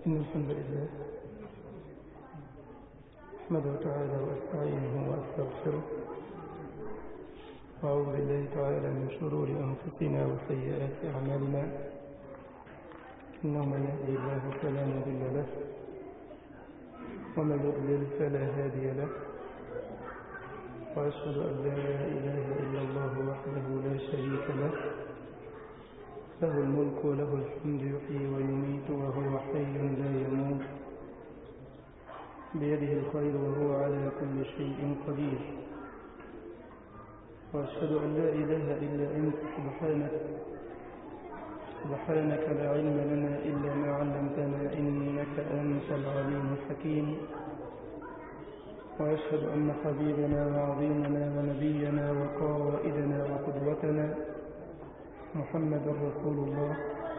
إن الحمد لله أحمده تعالى وأستعينه وأستغفره وأعوذ بالله تعالى من شرور أنفسنا وسيئات أعمالنا إنه من يهدي الله فلا مضل له ومن يضلل فلا هادي له وأشهد أن لا إله إلا الله وحده لا شريك له له الملك وله الحمد يحيي ويميت وهو حي لا يموت بيده الخير وهو على كل شيء قدير وأشهد أن لا إله إلا أنت سبحانك سبحانك لا علم لنا إلا ما علمتنا إنك أنت العليم الحكيم وأشهد أن حبيبنا وعظيمنا ونبينا وقائدنا وقدوتنا محمد رسول الله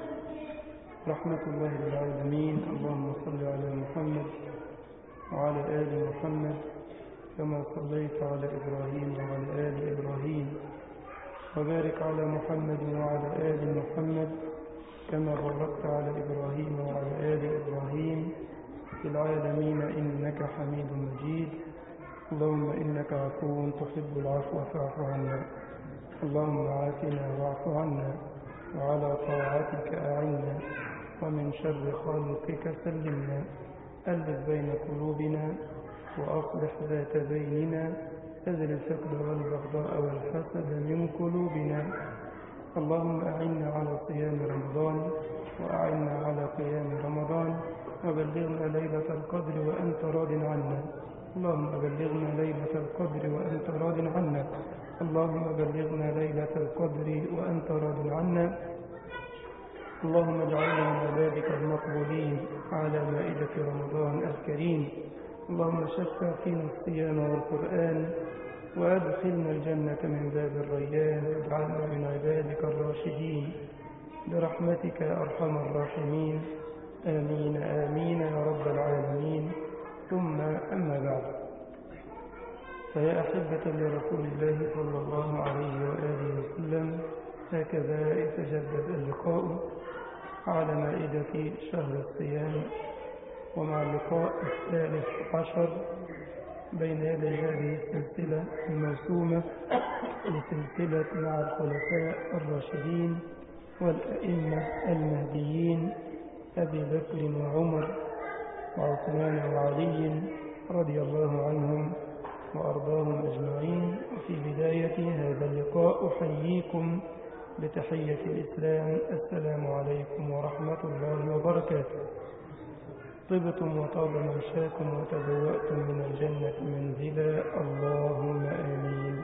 رحمة الله للعالمين اللهم صل على محمد وعلى آل محمد كما صليت على إبراهيم وعلى آل إبراهيم وبارك على محمد وعلى آل محمد كما باركت على إبراهيم وعلى آل إبراهيم في العالمين إنك حميد مجيد اللهم إنك عفو تحب العفو فاعف عنا اللهم عافنا واعف عنا وعلى طاعتك أعنا ومن شر خلقك سلمنا ألف بين قلوبنا وأصلح ذات بيننا أزل الفقر والبغضاء والحسد من قلوبنا اللهم أعنا على صيام رمضان وأعنا على قيام رمضان وبلغنا ليلة القدر وأنت راض عنا اللهم بلغنا ليلة القدر وأنت راض عنا اللهم بلغنا ليلة القدر وأنت راض عنا اللهم اجعلنا من عبادك المقبولين على مائدة رمضان الكريم اللهم شفع فينا الصيام والقرآن وأدخلنا الجنة من باب الريان واجعلنا من عبادك الراشدين برحمتك يا أرحم الراحمين آمين آمين يا رب العالمين ثم أما بعد فيا أحبة لرسول الله صلى الله عليه وآله وسلم هكذا يتجدد اللقاء على مائدة شهر الصيام ومع اللقاء الثالث عشر بين يدي هذه السلسلة الموسومة لسلسلة مع الخلفاء الراشدين والأئمة المهديين أبي بكر وعمر وعثمان وعلي رضي الله عنهم وأرضاهم أجمعين وفي بداية هذا اللقاء أحييكم بتحية الإسلام السلام عليكم ورحمة الله وبركاته طبتم وطاب ممشاكم وتبوأتم من الجنة منزلا اللهم آمين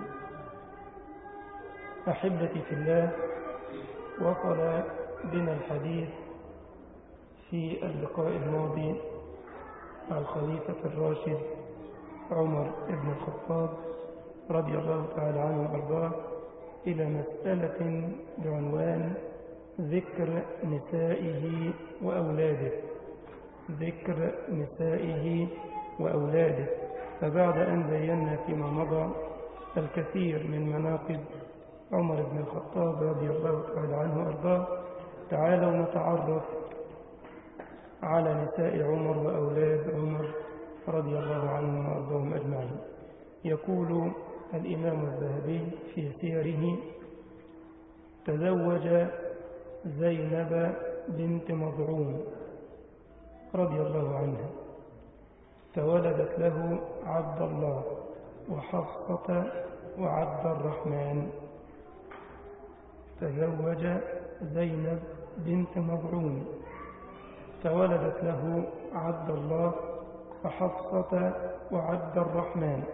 أحبتي في الله وصل بنا الحديث في اللقاء الماضي مع الخليفة الراشد عمر بن الخطاب رضي الله تعالى عنه وأرضاه إلى مسألة بعنوان ذكر نسائه وأولاده ذكر نسائه وأولاده فبعد أن بينا فيما مضى الكثير من مناقب عمر بن الخطاب رضي الله تعالى عنه وأرضاه تعالوا نتعرف على نساء عمر وأولاد عمر رضي الله عنهم وأرضاهم أجمعين يقول الإمام الذهبي في سيره تزوج زينب بنت مضعون رضي الله عنها فولدت له عبد الله وحفصة وعبد الرحمن تزوج زينب بنت مضعون فولدت له عبد الله وحفصة وعبد الرحمن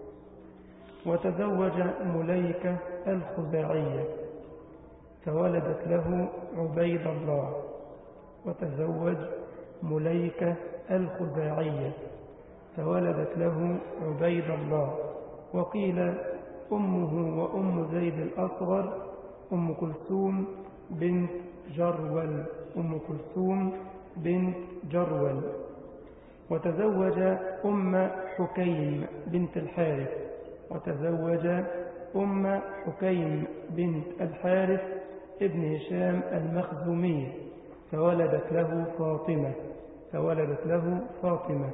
وتزوج مليكة الخزاعية فولدت له عبيد الله وتزوج مليكة الخزاعية فولدت له عبيد الله وقيل أمه وأم زيد الأصغر أم كلثوم بنت جرول أم كلثوم بنت جرول وتزوج أم حكيم بنت الحارث وتزوج أم حكيم بنت الحارث ابن هشام المخزومي فولدت له فاطمة فولدت له فاطمة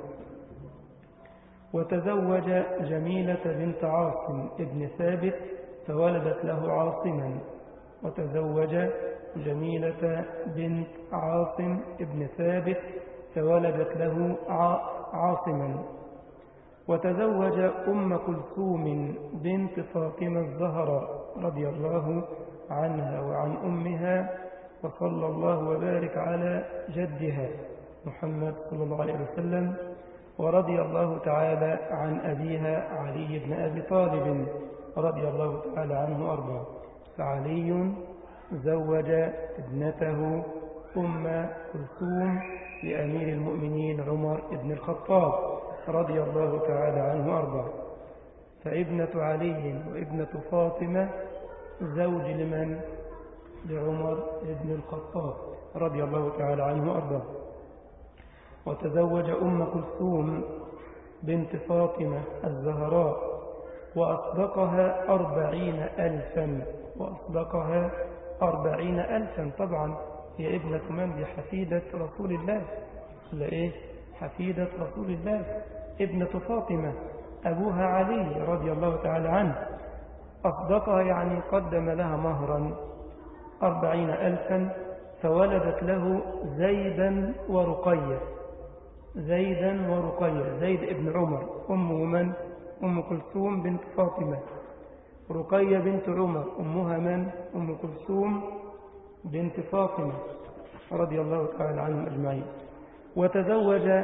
وتزوج جميلة بنت عاصم ابن ثابت فولدت له عاصما وتزوج جميلة بنت عاصم ابن ثابت فولدت له عاصما وتزوج أم كلثوم بنت فاطمة الزهراء رضي الله عنها وعن أمها وصلى الله وبارك على جدها محمد صلى الله عليه وسلم ورضي الله تعالى عن أبيها علي بن أبي طالب رضي الله تعالى عنه أرضاه فعلي زوج ابنته أم كلثوم لأمير المؤمنين عمر بن الخطاب رضي الله تعالى عنه أرضاه فابنة علي وابنة فاطمة زوج لمن؟ لعمر بن الخطاب رضي الله تعالى عنه أرضاه وتزوج أم كلثوم بنت فاطمة الزهراء وأصدقها أربعين ألفا وأصدقها أربعين ألفا طبعا هي ابنة من هي حفيدة رسول الله لا إيه حفيدة رسول الله ابنة فاطمة أبوها علي رضي الله تعالى عنه أصدقها يعني قدم لها مهرا أربعين ألفا فولدت له زيدا ورقية زيدا ورقية زيد ابن عمر أمه من؟ أم كلثوم بنت فاطمة رقية بنت عمر أمها من؟ أم كلثوم بنت فاطمة رضي الله تعالى عنهم أجمعين وتزوج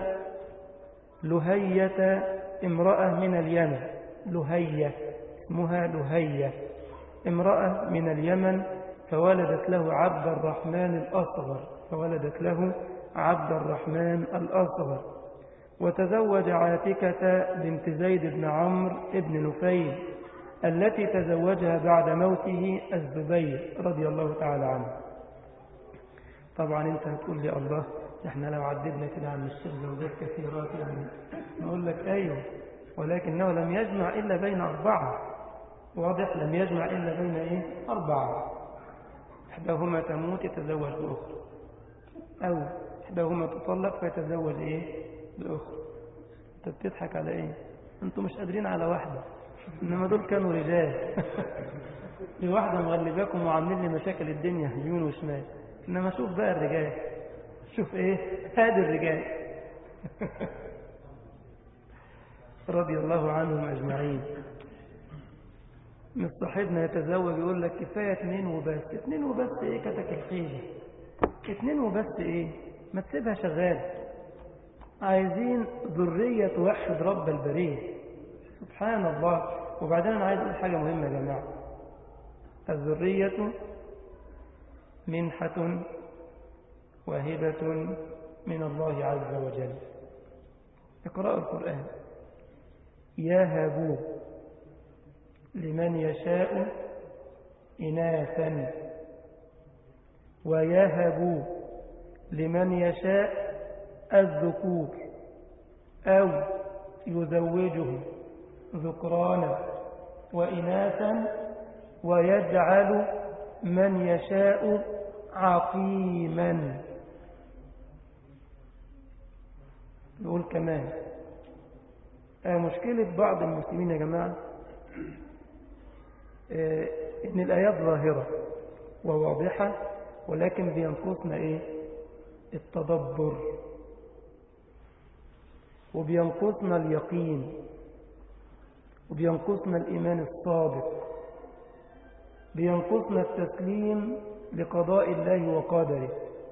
لهية امرأة من اليمن لهية اسمها لهية امرأة من اليمن فولدت له عبد الرحمن الأصغر فولدت له عبد الرحمن الأصغر وتزوج عاتكة بنت زيد بن عمرو بن نفيل التي تزوجها بعد موته الزبير رضي الله تعالى عنه طبعا انت هتقول لي الله احنا لو عددنا كده عن الشيخ زوجات كثيرات يعني نقول لك ايوه ولكنه لم يجمع الا بين اربعه واضح لم يجمع الا بين ايه اربعه احداهما تموت يتزوج باخرى او احداهما تطلق فيتزوج ايه باخرى انت بتضحك على ايه انتوا مش قادرين على واحده انما دول كانوا رجال في واحده مغلباكم وعاملين لي مشاكل الدنيا يمين وشمال انما شوف بقى الرجال شوف ايه هذه الرجال رضي الله عنهم اجمعين مش صاحبنا يتزوج يقول لك كفايه اتنين وبس اتنين وبس ايه كتك الخيل اتنين وبس ايه ما تسيبها شغال عايزين ذرية توحد رب البريه سبحان الله وبعدين انا عايز اقول حاجة مهمة يا جماعة الذرية منحة وهبة من الله عز وجل اقرأوا القرآن يهب لمن يشاء إناثا ويهب لمن يشاء الذكور أو يزوجه ذكرانا وإناثا ويجعل من يشاء عقيما نقول كمان آه مشكلة بعض المسلمين يا جماعة آه إن الآيات ظاهرة وواضحة ولكن بينقصنا إيه التدبر وبينقصنا اليقين وبينقصنا الإيمان الصادق بينقصنا التسليم لقضاء الله وقدره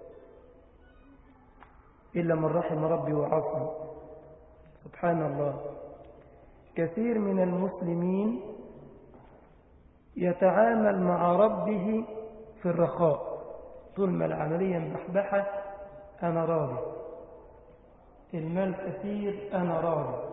إلا من رحم ربي وعصم سبحان الله كثير من المسلمين يتعامل مع ربه في الرخاء طول ما العملية محبحة أنا راضي المال كثير أنا راضي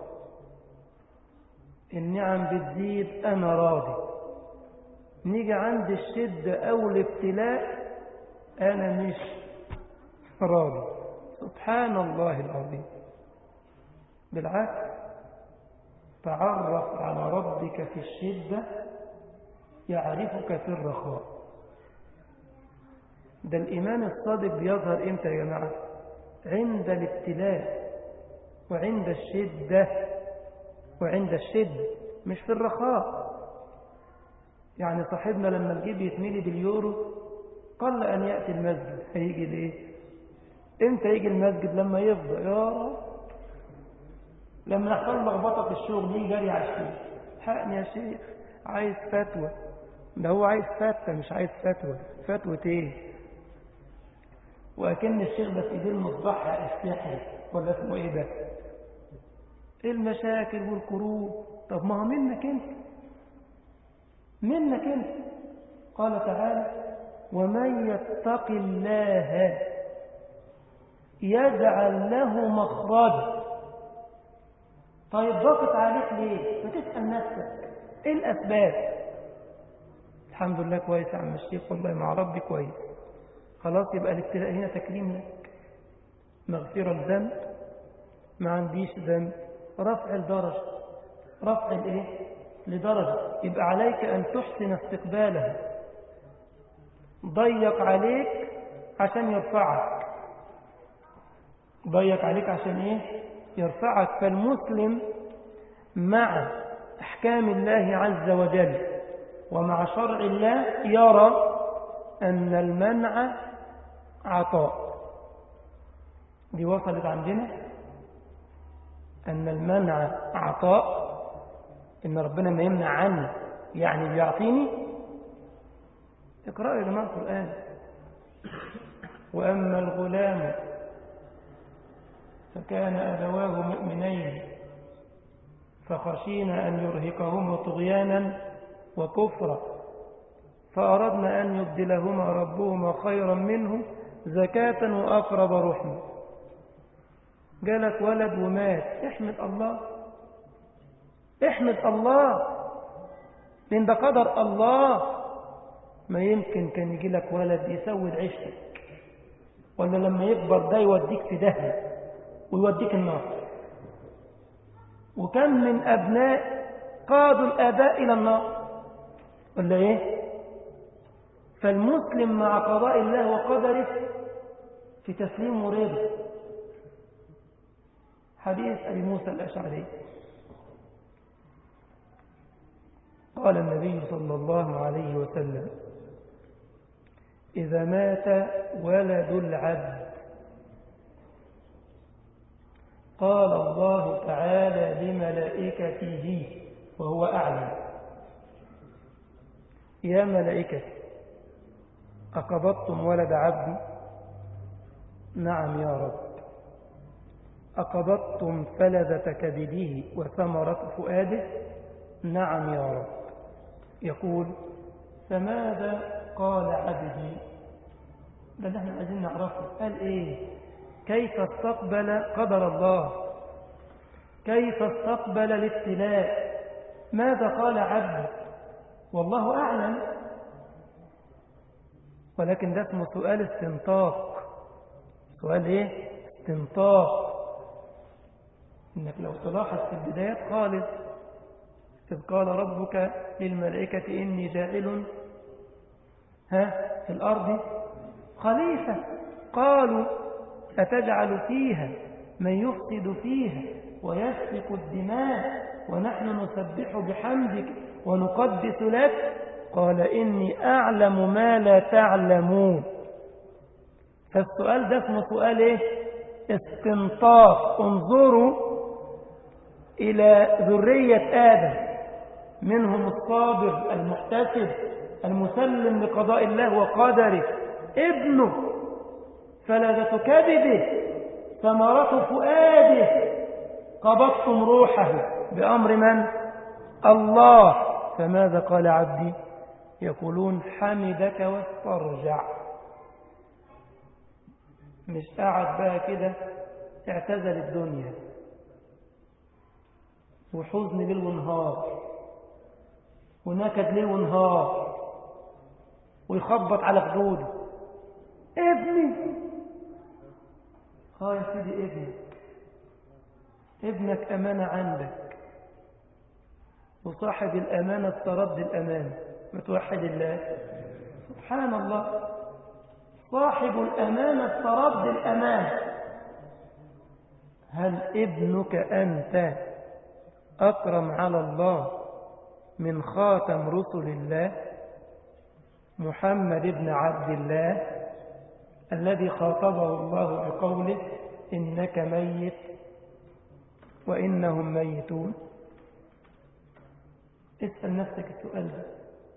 النعم بتزيد أنا راضي نيجي عند الشدة أو الابتلاء أنا مش راضي سبحان الله العظيم بالعكس تعرف على ربك في الشدة يعرفك في الرخاء ده الإيمان الصادق بيظهر إمتى يا جماعة عند الابتلاء وعند الشدة وعند الشدة مش في الرخاء يعني صاحبنا لما الجيب يتملي باليورو قل أن يأتي المسجد هيجي ليه امتى يجي المسجد لما يفضى يا رب لما يحصل لخبطه في الشغل يجي جري على الشيخ حقني يا شيخ عايز فتوى ده هو عايز فتوى مش عايز فتوى فتوى ايه واكن الشيخ ده في ايديه المصباح السحري ولا اسمه ايه ده ايه المشاكل والكروب طب ما هو منك انت منك انت قال تعالى ومن يتق الله يجعل له مخرجا طيب ضغط عليك ليه ما تسأل نفسك ايه الأسباب الحمد لله كويس يا عم الشيخ والله مع ربي كويس خلاص يبقى الابتلاء هنا تكريم لك مغفرة الذنب ما عنديش ذنب رفع الدرجة رفع الايه لدرجة يبقى عليك أن تحسن استقبالها ضيق عليك عشان يرفعك ضيق عليك عشان ايه يرفعك فالمسلم مع احكام الله عز وجل ومع شرع الله يرى ان المنع عطاء دي وصلت عندنا ان المنع عطاء ان ربنا ما يمنع عني يعني بيعطيني اقرأوا يا جماعه القرآن واما الغلام فكان أبواه مؤمنين فخشينا أن يرهقهما طغيانا وكفرا فأردنا أن يبدلهما ربهما خيرا منه زكاة وأقرب رحمة جالك ولد ومات احمد الله احمد الله لأن ده قدر الله ما يمكن كان يجي لك ولد يسود عيشتك ولا لما يكبر ده يوديك في دهنه ويوديك النار وكم من أبناء قادوا الآباء إلى النار ولا إيه فالمسلم مع قضاء الله وقدره في تسليم ورضا حديث أبي موسى الأشعري قال النبي صلى الله عليه وسلم إذا مات ولد العبد قال الله تعالى لملائكته وهو أعلم يا ملائكتي أقبضتم ولد عبدي نعم يا رب أقبضتم فلذة كبده وثمرة فؤاده نعم يا رب يقول فماذا قال عبدي ده اللي احنا عايزين نعرفه قال ايه كيف استقبل قدر الله كيف استقبل الابتلاء ماذا قال عبدي والله أعلم ولكن ده اسمه سؤال استنطاق سؤال ايه استنطاق انك لو تلاحظ في البدايات خالص إذ قال ربك للملائكة إني جاعل ها في الأرض خليفة قالوا أتجعل فيها من يفسد فيها ويسفك الدماء ونحن نسبح بحمدك ونقدس لك قال إني أعلم ما لا تعلمون فالسؤال ده اسمه سؤال إيه؟ استنطاق انظروا إلى ذرية آدم منهم الصابر المحتسب المسلم لقضاء الله وقدره ابنه فلذة كبده ثمرة فؤاده قبضتم روحه بأمر من؟ الله فماذا قال عبدي يقولون حمدك واسترجع مش قاعد بقى كده اعتزل الدنيا وحزن ليل ونهار ونكد ليل ونهار ويخبط على خدوده ابني اه يا سيدي ابنك ابنك أمانة عندك وصاحب الأمانة استرد الأمانة متوحد الله سبحان الله صاحب الأمانة استرد الأمانة هل ابنك أنت أكرم على الله من خاتم رسل الله محمد بن عبد الله الذي خاطبه الله بقوله إنك ميت وإنهم ميتون اسأل نفسك السؤال ده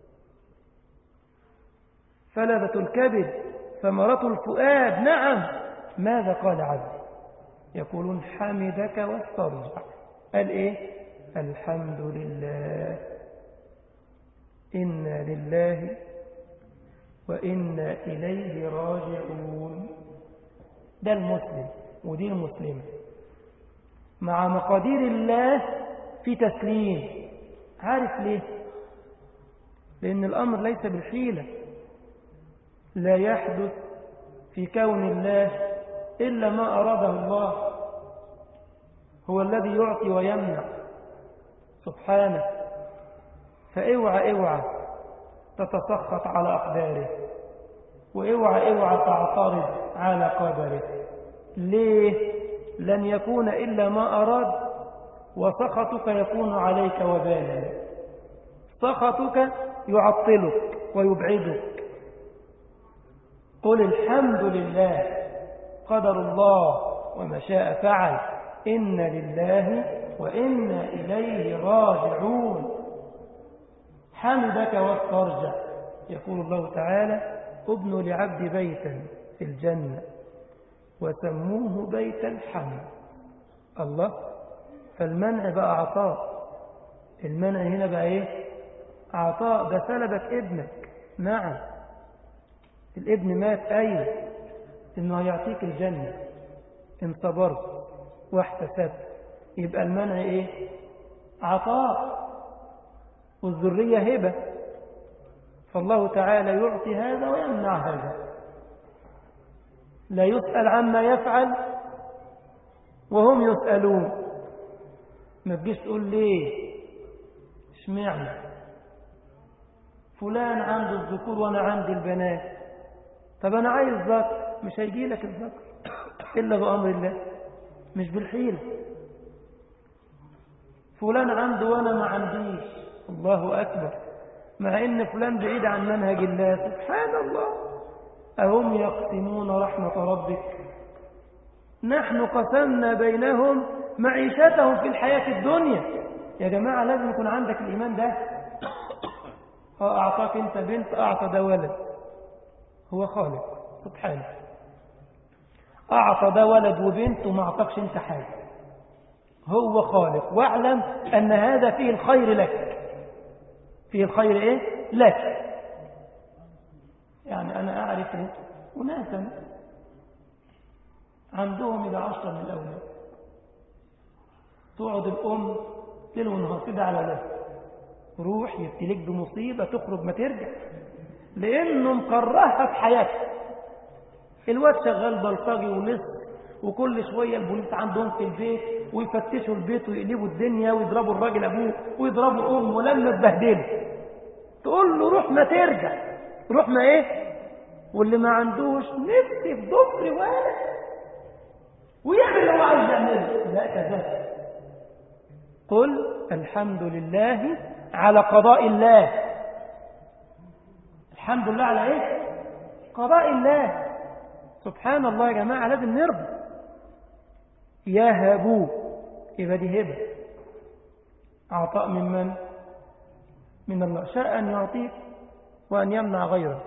فلذة الكبد ثمرة الفؤاد نعم ماذا قال عبدي يقولون حمدك واسترجع قال ايه الحمد لله إنا لله وإنا إليه راجعون ده المسلم ودي المسلمة مع مقادير الله في تسليم عارف ليه لأن الأمر ليس بالحيلة لا يحدث في كون الله إلا ما أراده الله هو الذي يعطي ويمنع سبحانه فاوعى اوعى تتسخط على أقداره واوعى اوعى تعترض على قدره ليه لن يكون إلا ما أراد وسخطك يكون عليك وبالا سخطك يعطلك ويبعدك قل الحمد لله قدر الله وما شاء فعل إن لله وإنا إليه راجعون حمدك واسترجع يقول الله تعالى ابنوا لعبد بيتا في الجنة وسموه بيت الحمد الله فالمنع بقى عطاء المنع هنا بقى ايه عطاء ده سلبك ابنك نعم الابن مات ايوه انه هيعطيك الجنة ان صبرت واحتسبت يبقى المنع ايه عطاء والذرية هبة فالله تعالى يعطي هذا ويمنع هذا لا يسأل عما يفعل وهم يسألون ما تجيش تقول ليه اشمعنى فلان عنده الذكور وانا عندي البنات طب انا عايز ذكر مش هيجي لك الذكر الا بامر الله مش بالحيله فلان عنده وانا ما عنديش الله اكبر مع ان فلان بعيد عن منهج الله سبحان الله اهم يقسمون رحمه ربك نحن قسمنا بينهم معيشتهم في الحياه الدنيا يا جماعه لازم يكون عندك الايمان ده اه اعطاك انت بنت اعطى ده ولد هو خالق سبحانه اعطى ده ولد وبنت وما اعطاكش انت حاجه هو خالق واعلم ان هذا فيه الخير لك فيه الخير ايه لك يعني انا اعرف اناسا عندهم الى عشرة من الاولاد تقعد الام ليل ونهار كده على ده روح يبتليك بمصيبة تخرج ما ترجع لأنه مكرهها في حياتها الواد شغال بلطجي ولص وكل شوية البوليس عندهم في البيت ويفتشوا البيت ويقلبوا الدنيا ويضربوا الراجل أبوه ويضربوا أمه لما تبهدله تقول له روح ما ترجع روح ما إيه واللي ما عندوش نفسي في ضفر ولد ويعمل اللي هو عايز يعمله لا كذا قل الحمد لله على قضاء الله الحمد لله على ايه قضاء الله سبحان الله يا جماعة لازم نرضى يهبوا يبقى دي هبة عطاء من من من الله شاء أن يعطيك وأن يمنع غيرك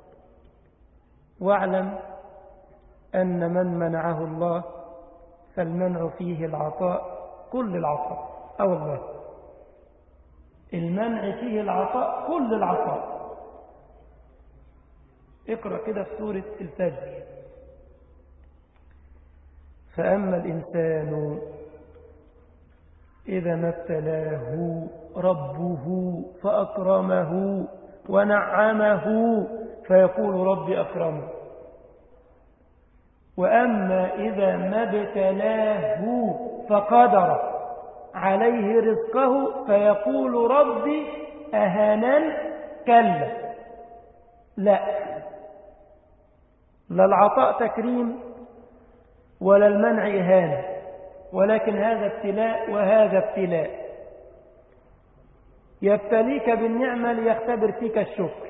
واعلم أن من منعه الله فالمنع فيه العطاء كل العطاء أو الله المنع فيه العطاء كل العطاء اقرأ كده في سورة الفجر فأما الإنسان إذا ما ابتلاه ربه فأكرمه ونعمه فيقول ربي أكرمه وأما إذا ما ابتلاه فقدر عليه رزقه فيقول ربي أهانن كلا لا لا العطاء تكريم ولا المنع إهانة ولكن هذا ابتلاء وهذا ابتلاء يبتليك بالنعمة ليختبر فيك الشكر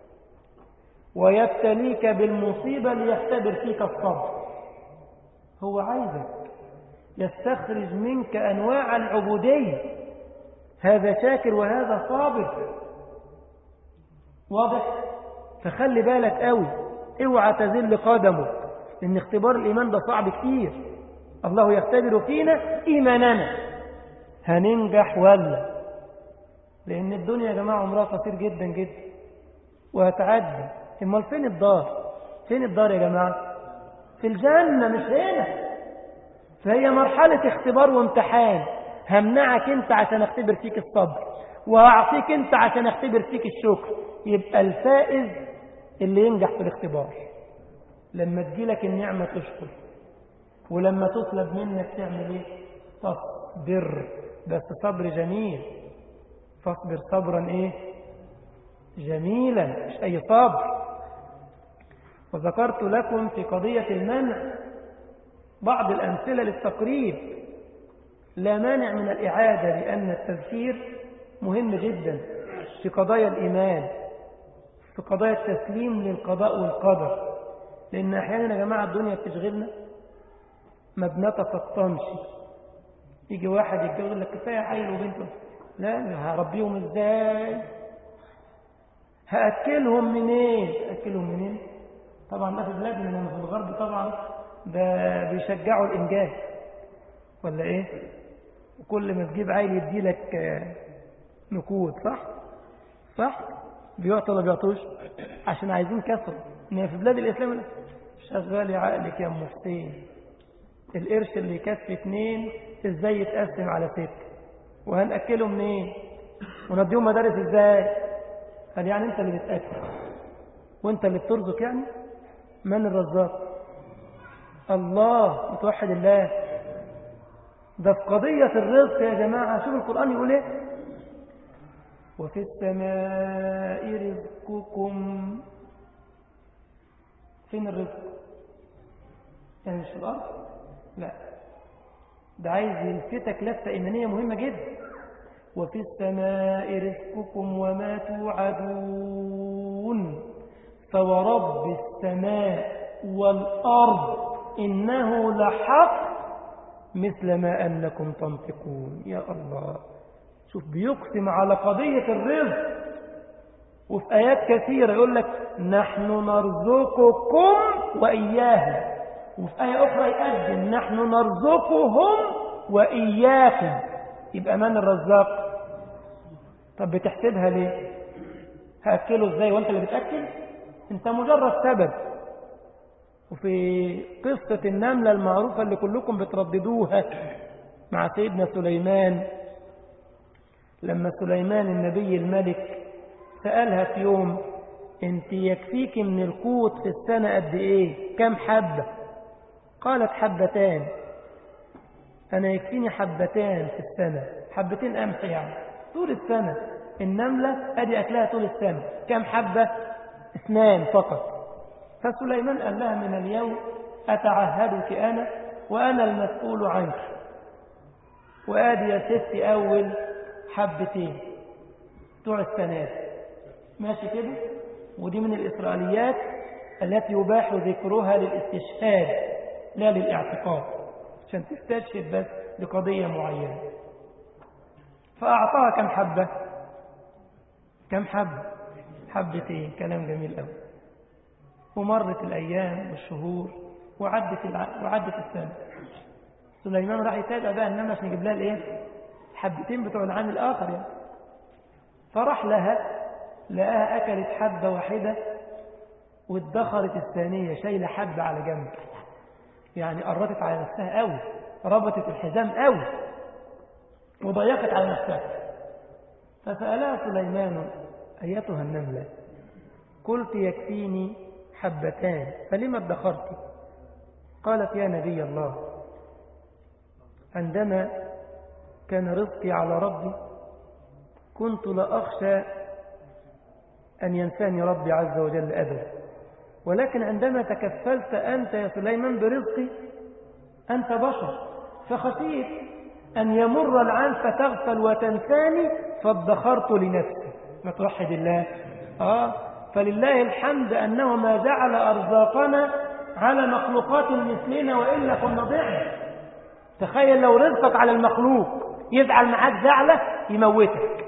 ويبتليك بالمصيبة ليختبر فيك الصبر هو عايزك يستخرج منك أنواع العبودية هذا شاكر وهذا صابر واضح فخلي بالك قوي اوعى تزل قدمك لأن اختبار الإيمان ده صعب كتير الله يختبر فينا إيماننا هننجح ولا لأن الدنيا يا جماعة عمرها قصير جدا جدا وهتعدي امال فين الدار فين الدار يا جماعة في الجنة مش هنا فهي مرحلة اختبار وامتحان همنعك انت عشان اختبر فيك الصبر وهعطيك انت عشان اختبر فيك الشكر يبقى الفائز اللي ينجح في الاختبار لما تجيلك النعمة تشكر ولما تطلب منك تعمل ايه تصبر بس صبر جميل فاصبر صبرا ايه جميلا مش اي صبر وذكرت لكم في قضية المنع بعض الأمثلة للتقريب لا مانع من الإعادة لأن التذكير مهم جدا في قضايا الإيمان في قضايا التسليم للقضاء والقدر لأن أحيانا يا جماعة الدنيا بتشغلنا ما بنتفطنش يجي واحد يتجوز لك كفاية عيل وبنته لا هربيهم ازاي هأكلهم منين أكلهم منين طبعا ده في بلادنا لما في الغرب طبعا ده بيشجعوا الإنجاز ولا إيه وكل ما تجيب عيل يدي لك نقود صح صح بيعطى ولا بيعطوش عشان عايزين كسر ان في بلاد الإسلام شغال عقلك يا ام حسين القرش اللي يكفي اتنين ازاي يتقسم على ست وهنأكله منين ونديهم مدارس ازاي قال يعني انت اللي بتأكل وانت اللي بترزق يعني من الرزاق الله متوحد الله ده في قضية الرزق يا جماعة شوف القرآن يقول ايه وفي السماء رزقكم فين الرزق يعني مش في الأرض لا ده عايز يلفتك لفتة إيمانية مهمة جدا وفي السماء رزقكم وما توعدون فورب السماء والأرض إنه لحق مثل ما أنكم تنطقون يا الله شوف بيقسم على قضية الرزق وفي آيات كثيرة يقول لك نحن نرزقكم وإياهم وفي آية أخرى يقدم نحن نرزقهم وإياكم يبقى من الرزاق طب بتحسبها ليه هأكله ازاي وانت اللي بتأكل انت مجرد سبب وفي قصة النملة المعروفة اللي كلكم بترددوها مع سيدنا سليمان لما سليمان النبي الملك سألها في يوم انت يكفيك من القوت في السنة قد ايه كم حبة قالت حبتان أنا يكفيني حبتان في السنة حبتين قمح يعني طول السنة النملة أدي أكلها طول السنة كم حبة اثنان فقط فسليمان قال لها من اليوم أتعهدك أنا وأنا المسؤول عنك وآدي يا ستي أول حبتين بتوع السنة ماشي كده ودي من الإسرائيليات التي يباح ذكرها للاستشهاد لا للاعتقاد عشان تستشهد بس لقضية معينة فأعطاها كم حبة كم حبة حبتين كلام جميل قوي ومرت الأيام والشهور وعدت الع... وعدت السنة سليمان راح يتابع بقى النملة عشان يجيب لها الايه حبتين بتوع العام الآخر يعني فراح لها لقاها أكلت حبة واحدة وادخرت الثانية شايلة حبة على جنب يعني قربت على نفسها قوي ربطت الحزام قوي وضيقت على نفسها فسألها سليمان أيتها النملة قلت يكفيني حبتان فلما ادخرت قالت يا نبي الله عندما كان رزقي على ربي كنت لا أخشى أن ينساني ربي عز وجل أبدا ولكن عندما تكفلت أنت يا سليمان برزقي أنت بشر فخشيت أن يمر العام فتغفل وتنساني فادخرت لنفسي ما توحد الله آه فلله الحمد أنه ما جعل أرزاقنا على مخلوقات مثلنا وإلا كنا ضعنا تخيل لو رزقك على المخلوق يزعل معاك زعلة يموتك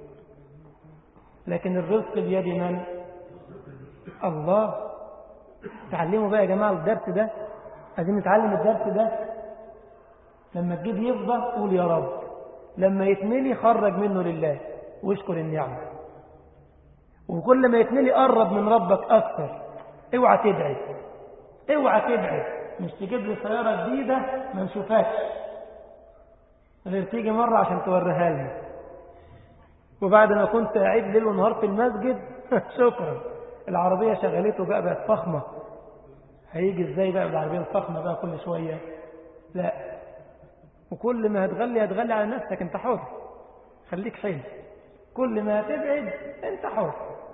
لكن الرزق بيد من؟ الله تعلموا بقى يا جماعة الدرس ده عايزين نتعلم الدرس ده لما تجيب يفضى قول يا رب لما يتملي خرج منه لله واشكر النعمة وكل ما يتملي قرب من ربك أكثر اوعى تبعد اوعى تبعد مش تجيب لي سيارة جديدة ما نشوفهاش غير تيجي مرة عشان توريها لنا وبعد ما كنت قاعد ليل ونهار في المسجد شكرا العربية شغلته بقى بقت فخمة هيجي ازاي بقى بالعربية الفخمة بقى كل شوية لا وكل ما هتغلي هتغلي على نفسك انت حر خليك حلو كل ما هتبعد انت حر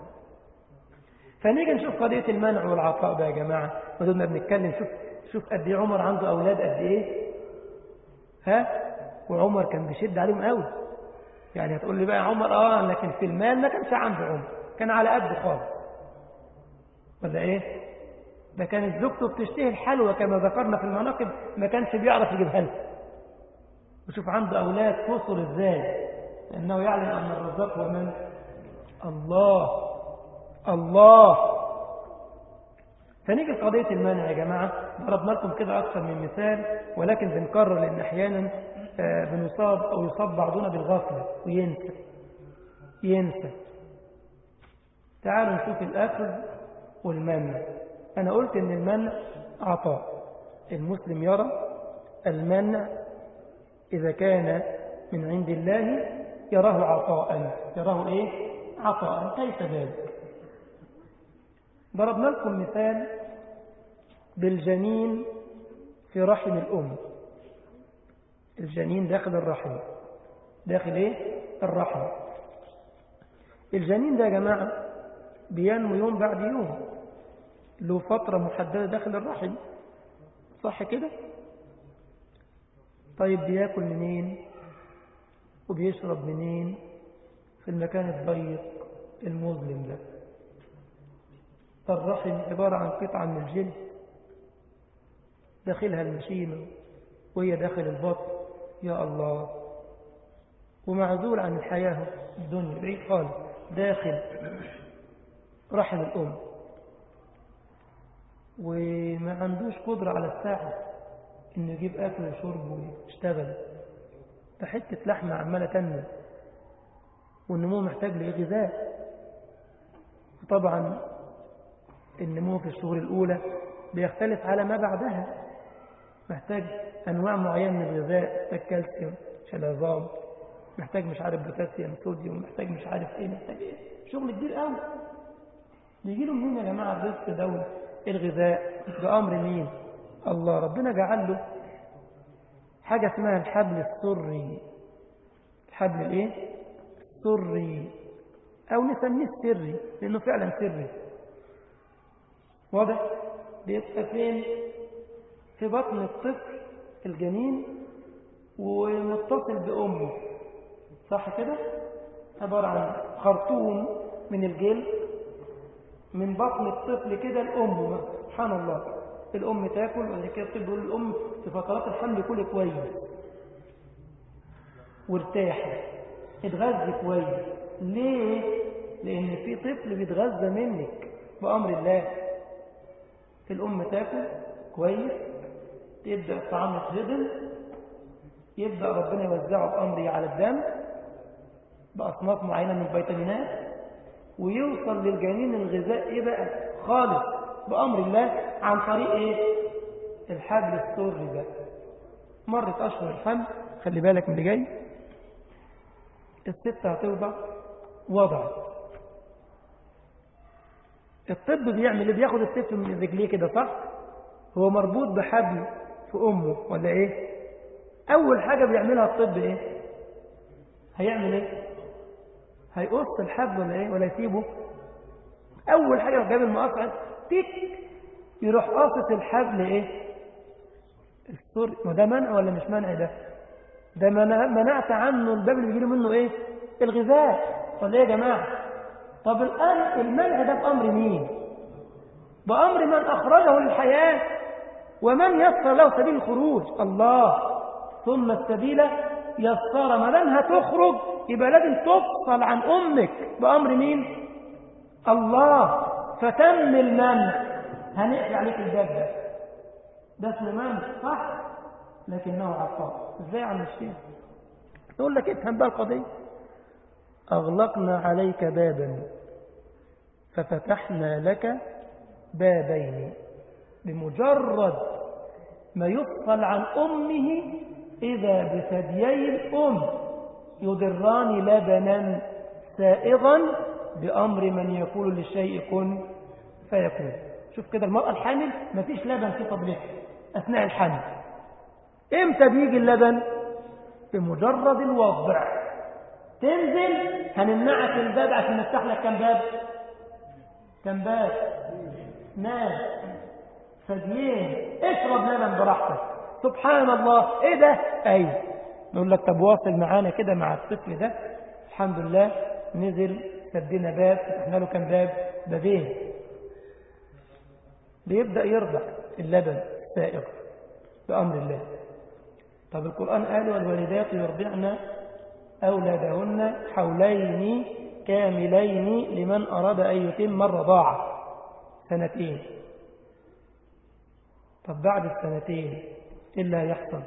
فنيجي نشوف قضية المنع والعطاء بقى يا جماعة ودول ما بنتكلم شوف شوف قد ايه عمر عنده أولاد قد ايه ها وعمر كان بيشد عليهم قوي يعني هتقول لي بقى يا عمر اه لكن في المال ما كانش عنده عمر كان على قد خالص ولا ايه ده كانت زوجته بتشتهي الحلوى كما ذكرنا في المناقب ما كانش بيعرف يجيبها لها وشوف عنده أولاد كسر ازاي لأنه يعلم أن الرزاق هو من الله الله فنيجي لقضية المانع يا جماعة ضربنا لكم كده أكثر من مثال ولكن بنكرر لأن أحيانا بنصاب أو يصاب بعضنا بالغفلة وينسى ينسى تعالوا نشوف الأخذ والمنع أنا قلت أن المنع عطاء المسلم يرى المنع إذا كان من عند الله يراه عطاء يراه إيه؟ عطاء كيف ذلك ضربنا لكم مثال بالجنين في رحم الأم الجنين داخل الرحم داخل إيه؟ الرحم الجنين ده يا جماعة بينمو يوم بعد يوم له فترة محددة داخل الرحم صح كده طيب بياكل منين وبيشرب منين في المكان الضيق المظلم ده الرحم عبارة عن قطعة من الجلد داخلها المشيمة وهي داخل البطن يا الله ومعزول عن الحياة الدنيا بعيد خالص داخل رحم الأم وما عندوش قدرة على الساعة إنه يجيب أكل وشرب ويشتغل فحتة لحمة عمالة تنمو والنمو محتاج لغذاء طبعا النمو في الشهور الأولى بيختلف على ما بعدها محتاج أنواع معينة من الغذاء محتاج كالسيوم شلازام محتاج مش عارف بوتاسيوم صوديوم محتاج مش عارف ايه محتاج ايه شغل كبير قوي بيجي له منين يا جماعه الرزق ده الغذاء بأمر مين الله ربنا جعل له حاجة اسمها الحبل السري الحبل الايه السري او نسميه السري لانه فعلا سري واضح بيبقى فين في بطن الطفل الجنين ومتصل بأمه صح كده عبارة عن خرطوم من الجلد من بطن الطفل كده الأم سبحان الله الأم تاكل وبعد كده الطفل يقول الأم في فترات الحمل كل كويس وارتاح اتغذى كويس ليه؟ لأن في طفل بيتغذى منك بأمر الله الأم تاكل كويس تبدأ الطعام يتهضم يبدأ ربنا يوزعه بأمره على الدم بأصناف معينة من الفيتامينات ويوصل للجنين الغذاء ايه بقى خالص بأمر الله عن طريق ايه الحبل السري ده مرت أشهر الحمل خلي بالك من اللي جاي الست هتوضع وضعت الطب بيعمل اللي بياخد الست من رجليه كده صح هو مربوط بحبل في أمه ولا ايه أول حاجة بيعملها الطب ايه هيعمل ايه هيقص الحبل ولا ايه ولا يسيبه اول حاجه جاب المقص تيك يروح قاصص الحبل ايه سوري ما ده منع ولا مش منع ده ده منعت عنه الباب اللي بيجي منه ايه الغذاء ولا ايه يا جماعة طب الآن المنع ده بأمر مين بأمر من أخرجه للحياة ومن يسر له سبيل الخروج الله ثم السبيل يسر ما دام هتخرج يبقى لازم تفصل عن أمك بأمر مين الله فتم المنع هنقفل عليك الباب ده ده اسمه منع صح لكنه عطاء ازاي عم الشيخ يقول لك افهم بقى القضيه أغلقنا عليك بابا ففتحنا لك بابين بمجرد ما يفصل عن أمه إذا بثديي الأم يدران لبنا سائغا بأمر من يقول للشيء كن فيكون شوف كده المرأة الحامل مفيش لبن في طبلها أثناء الحمل إمتى بيجي اللبن بمجرد الوضع تنزل هنمنعك الباب عشان نفتح لك كم باب كم باب نام ثديين اشرب لبن براحتك سبحان الله ايه ده اي نقول لك طب واصل معانا كده مع الطفل ده الحمد لله نزل سدينا باب فتحنا له كم باب بابين بيبدأ يرضع اللبن السائغ بأمر الله طب القرآن قال والوالدات يرضعن أولادهن حولين كاملين لمن أراد أن يتم الرضاعة سنتين طب بعد السنتين إيه اللي هيحصل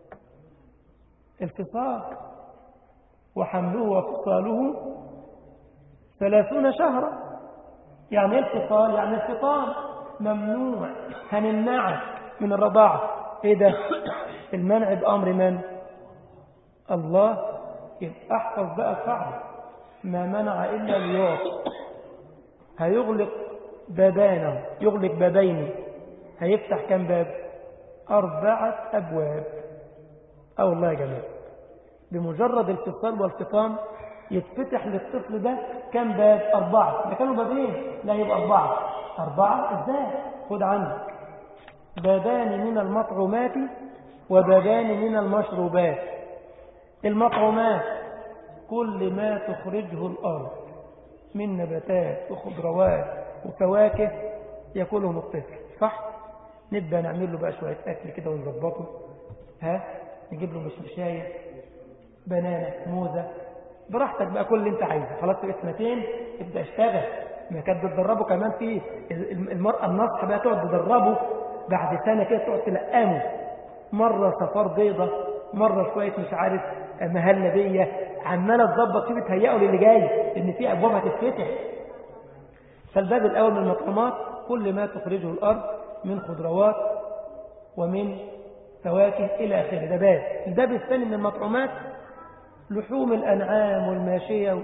الفصال وحمله وفصاله ثلاثون شهرا يعني ايه الفصال يعني الفطام ممنوع هنمنعك من الرضاعة ايه ده المنع بأمر من الله يبقى احفظ بقى القاعدة ما منع إلا ليعطي هيغلق بابانه يغلق بابين هيفتح كم باب أربعة أبواب أو الله يا جماعة بمجرد الفصال والفطام يتفتح للطفل ده كم باب أربعة ده كانوا بابين لا يبقى أربعة أربعة إزاي خد عنك بابان من المطعومات وبابان من المشروبات المطعومات كل ما تخرجه الأرض من نباتات وخضروات وفواكه يأكلهم الطفل صح؟ نبدأ نعمل له بقى شوية أكل كده ونظبطه ها نجيب له مشمشاية بنانة موزة براحتك بقى كل اللي انت عايزه خلاص في سنتين ابدأ اشتغل ما كانت بتدربه كمان في المرأة النصح بقى تقعد تدربه بعد سنة كده تقعد تلقمه مرة صفار بيضة مرة شوية مش عارف مهلبية عمالة تظبط فيه بتهيئه للي جاي ان في ابواب هتتفتح فالباب الاول من المطعومات كل ما تخرجه الارض من خضروات ومن فواكه الى اخره ده باب الباب الثاني من المطعومات لحوم الانعام والماشيه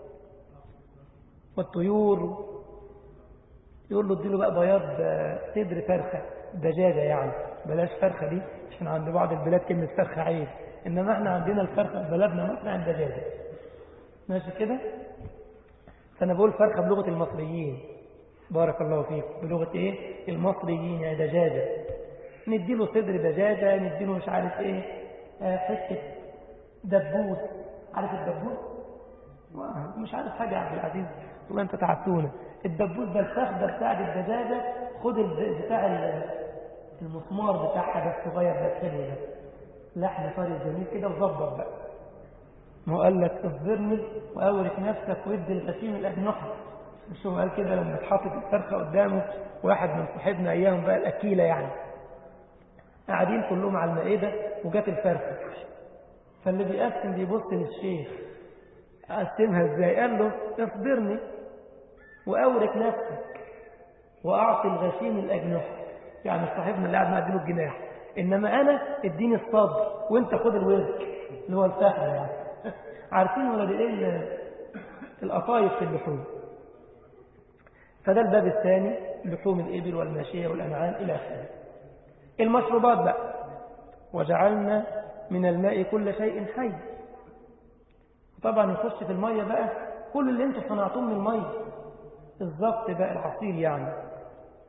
والطيور يقول له اديله بقى بياض صدر فرخه دجاجه يعني بلاش فرخه دي عشان عند بعض البلاد كلمه فرخه عيب إنما احنا عندنا الفرخة في بلدنا مصر عند دجاجة ماشي كده فأنا بقول فرخة بلغة المصريين بارك الله فيكم بلغة إيه المصريين يعني دجاجة نديله صدر دجاجة نديله مش عارف إيه آه حتة دبوس عارف الدبوس مش عارف حاجة يا عبد العزيز والله أنت تعبتونا الدبوس ده الفخدة بتاع الدجاجة خد بتاع المسمار بتاعها ده الصغير ده الحلو ده لحم طري جميل كده وظبط بقى ما هو قال لك اصبرني واورك نفسك وادي الغشيم الاجنحه مش هو قال كده لما اتحطت الفرخه قدامه واحد من صاحبنا اياهم بقى الاكيله يعني قاعدين كلهم على المائده وجات الفرخه فاللي بيقسم بيبص للشيخ اقسمها ازاي قال له اصبرني واورك نفسك واعطي الغشيم الاجنحه يعني صاحبنا اللي قاعد معديله الجناح إنما أنا اديني الصبر وانت خد الورك اللي هو الفخر يعني عارفين ولا دي ايه القطايف في اللحوم فده الباب الثاني لحوم الإبل والماشية والأنعام إلى آخره المشروبات بقى وجعلنا من الماء كل شيء حي طبعا يخش في المية بقى كل اللي انتم صنعتوه من المية الزبط بقى العصير يعني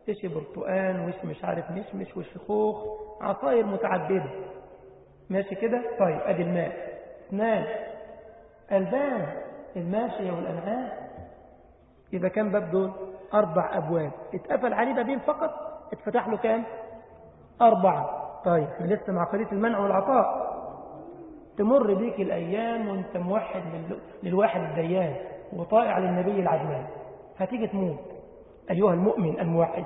إيش برتقان وإيش مش عارف مشمش وإيش خوخ عصاير متعددة ماشي كده طيب أدي الماء اثنان البان الماشية والأنعام إذا كان باب دول أربع أبواب اتقفل عليه بابين فقط اتفتح له كام أربعة طيب احنا لسه مع قضية المنع والعطاء تمر بيك الأيام وانت موحد للواحد الديان وطائع للنبي العدنان هتيجي تموت أيها المؤمن الموحد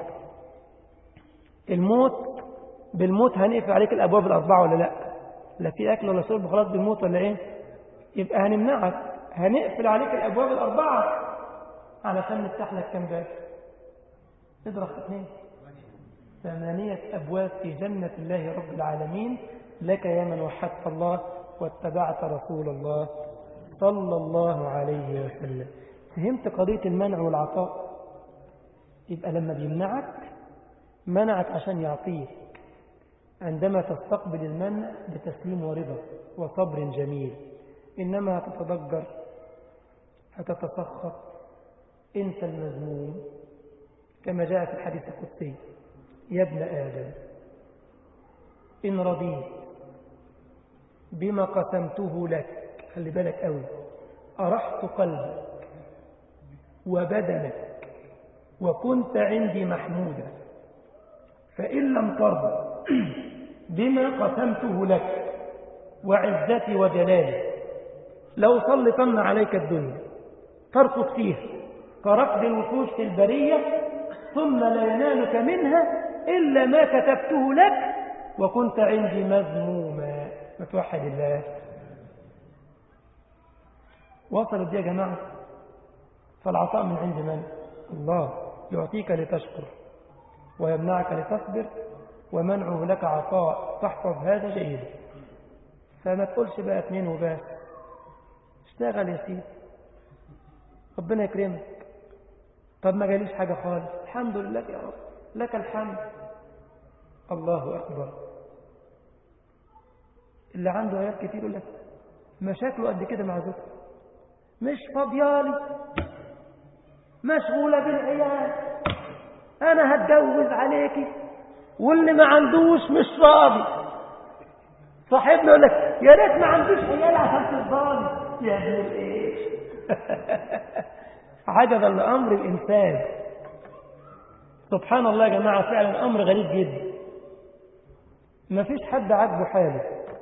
الموت بالموت هنقفل عليك الأبواب الأربعة ولا لا لا في أكل ولا شرب خلاص بالموت ولا إيه يبقى هنمنعك هنقفل عليك الأبواب الأربعة علشان نفتح لك كم باب اضرب اثنين ثمانية أبواب في جنة الله رب العالمين لك يا من وحدت الله واتبعت رسول الله صلى الله عليه وسلم فهمت قضية المنع والعطاء يبقى لما بيمنعك منعك عشان يعطيك عندما تستقبل المنع بتسليم ورضا وصبر جميل إنما هتتضجر هتتسخط انسى المذموم كما جاء في الحديث القدسي يا ابن آدم إن رضيت بما قسمته لك خلي بالك قوي أرحت قلبك وبدنك وكنت عندي محمودا فإن لم ترضى بما قسمته لك وعزتي وجلالي لو سلطن عليك الدنيا ترقص فيها كركض الوحوش في البرية ثم لا ينالك منها إلا ما كتبته لك وكنت عندي مذموما ما توحد الله وصلت دي يا جماعة فالعطاء من عند من الله يعطيك لتشكر ويمنعك لتصبر ومنعه لك عطاء تحفظ هذا جيدا فما تقولش بقى اتنين وبس اشتغل يا سيدي ربنا يكرمك طب ما جاليش حاجة خالص الحمد لله يا رب لك الحمد الله أكبر اللي عنده عيال كتير يقول لك مشاكله قد كده مع زوجته مش فاضيالي مشغولة بالعيال أنا هتجوز عليكي واللي ما عندوش مش فاضي صاحبنا يقول لك يا ريت ما عندوش عيال عشان تفضلي يا ابن الايه عجبا لأمر الإنسان سبحان الله يا جماعة فعلا أمر غريب جدا ما فيش حد عاجبه حاله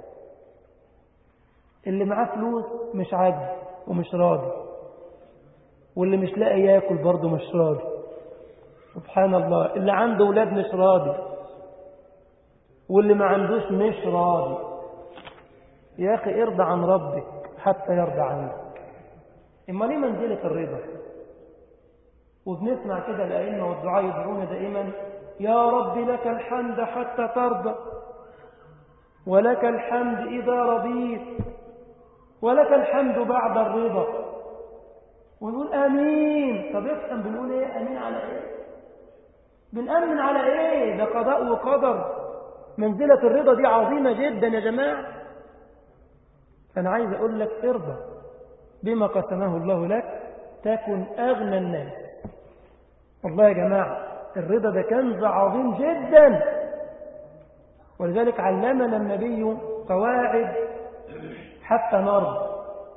اللي معاه فلوس مش عاجبه ومش راضي واللي مش لاقي ياكل برضه مش راضي سبحان الله اللي عنده ولاد مش راضي واللي ما عندوش مش راضي يا أخي ارضى عن ربك حتى يرضى عنك إما ليه منزلة الرضا وبنسمع كده الأئمة والدعاء يدعون دائما يا رب لك الحمد حتى ترضى ولك الحمد إذا رضيت ولك الحمد بعد الرضا ونقول آمين طب افهم بنقول ايه آمين على ايه بنأمن على ايه ده قضاء وقدر منزلة الرضا دي عظيمة جدا يا جماعة أنا عايز أقول لك ارضى بما قسمه الله لك تكن أغنى الناس والله يا جماعة الرضا ده كنز عظيم جدا ولذلك علمنا النبي قواعد حتى نرضى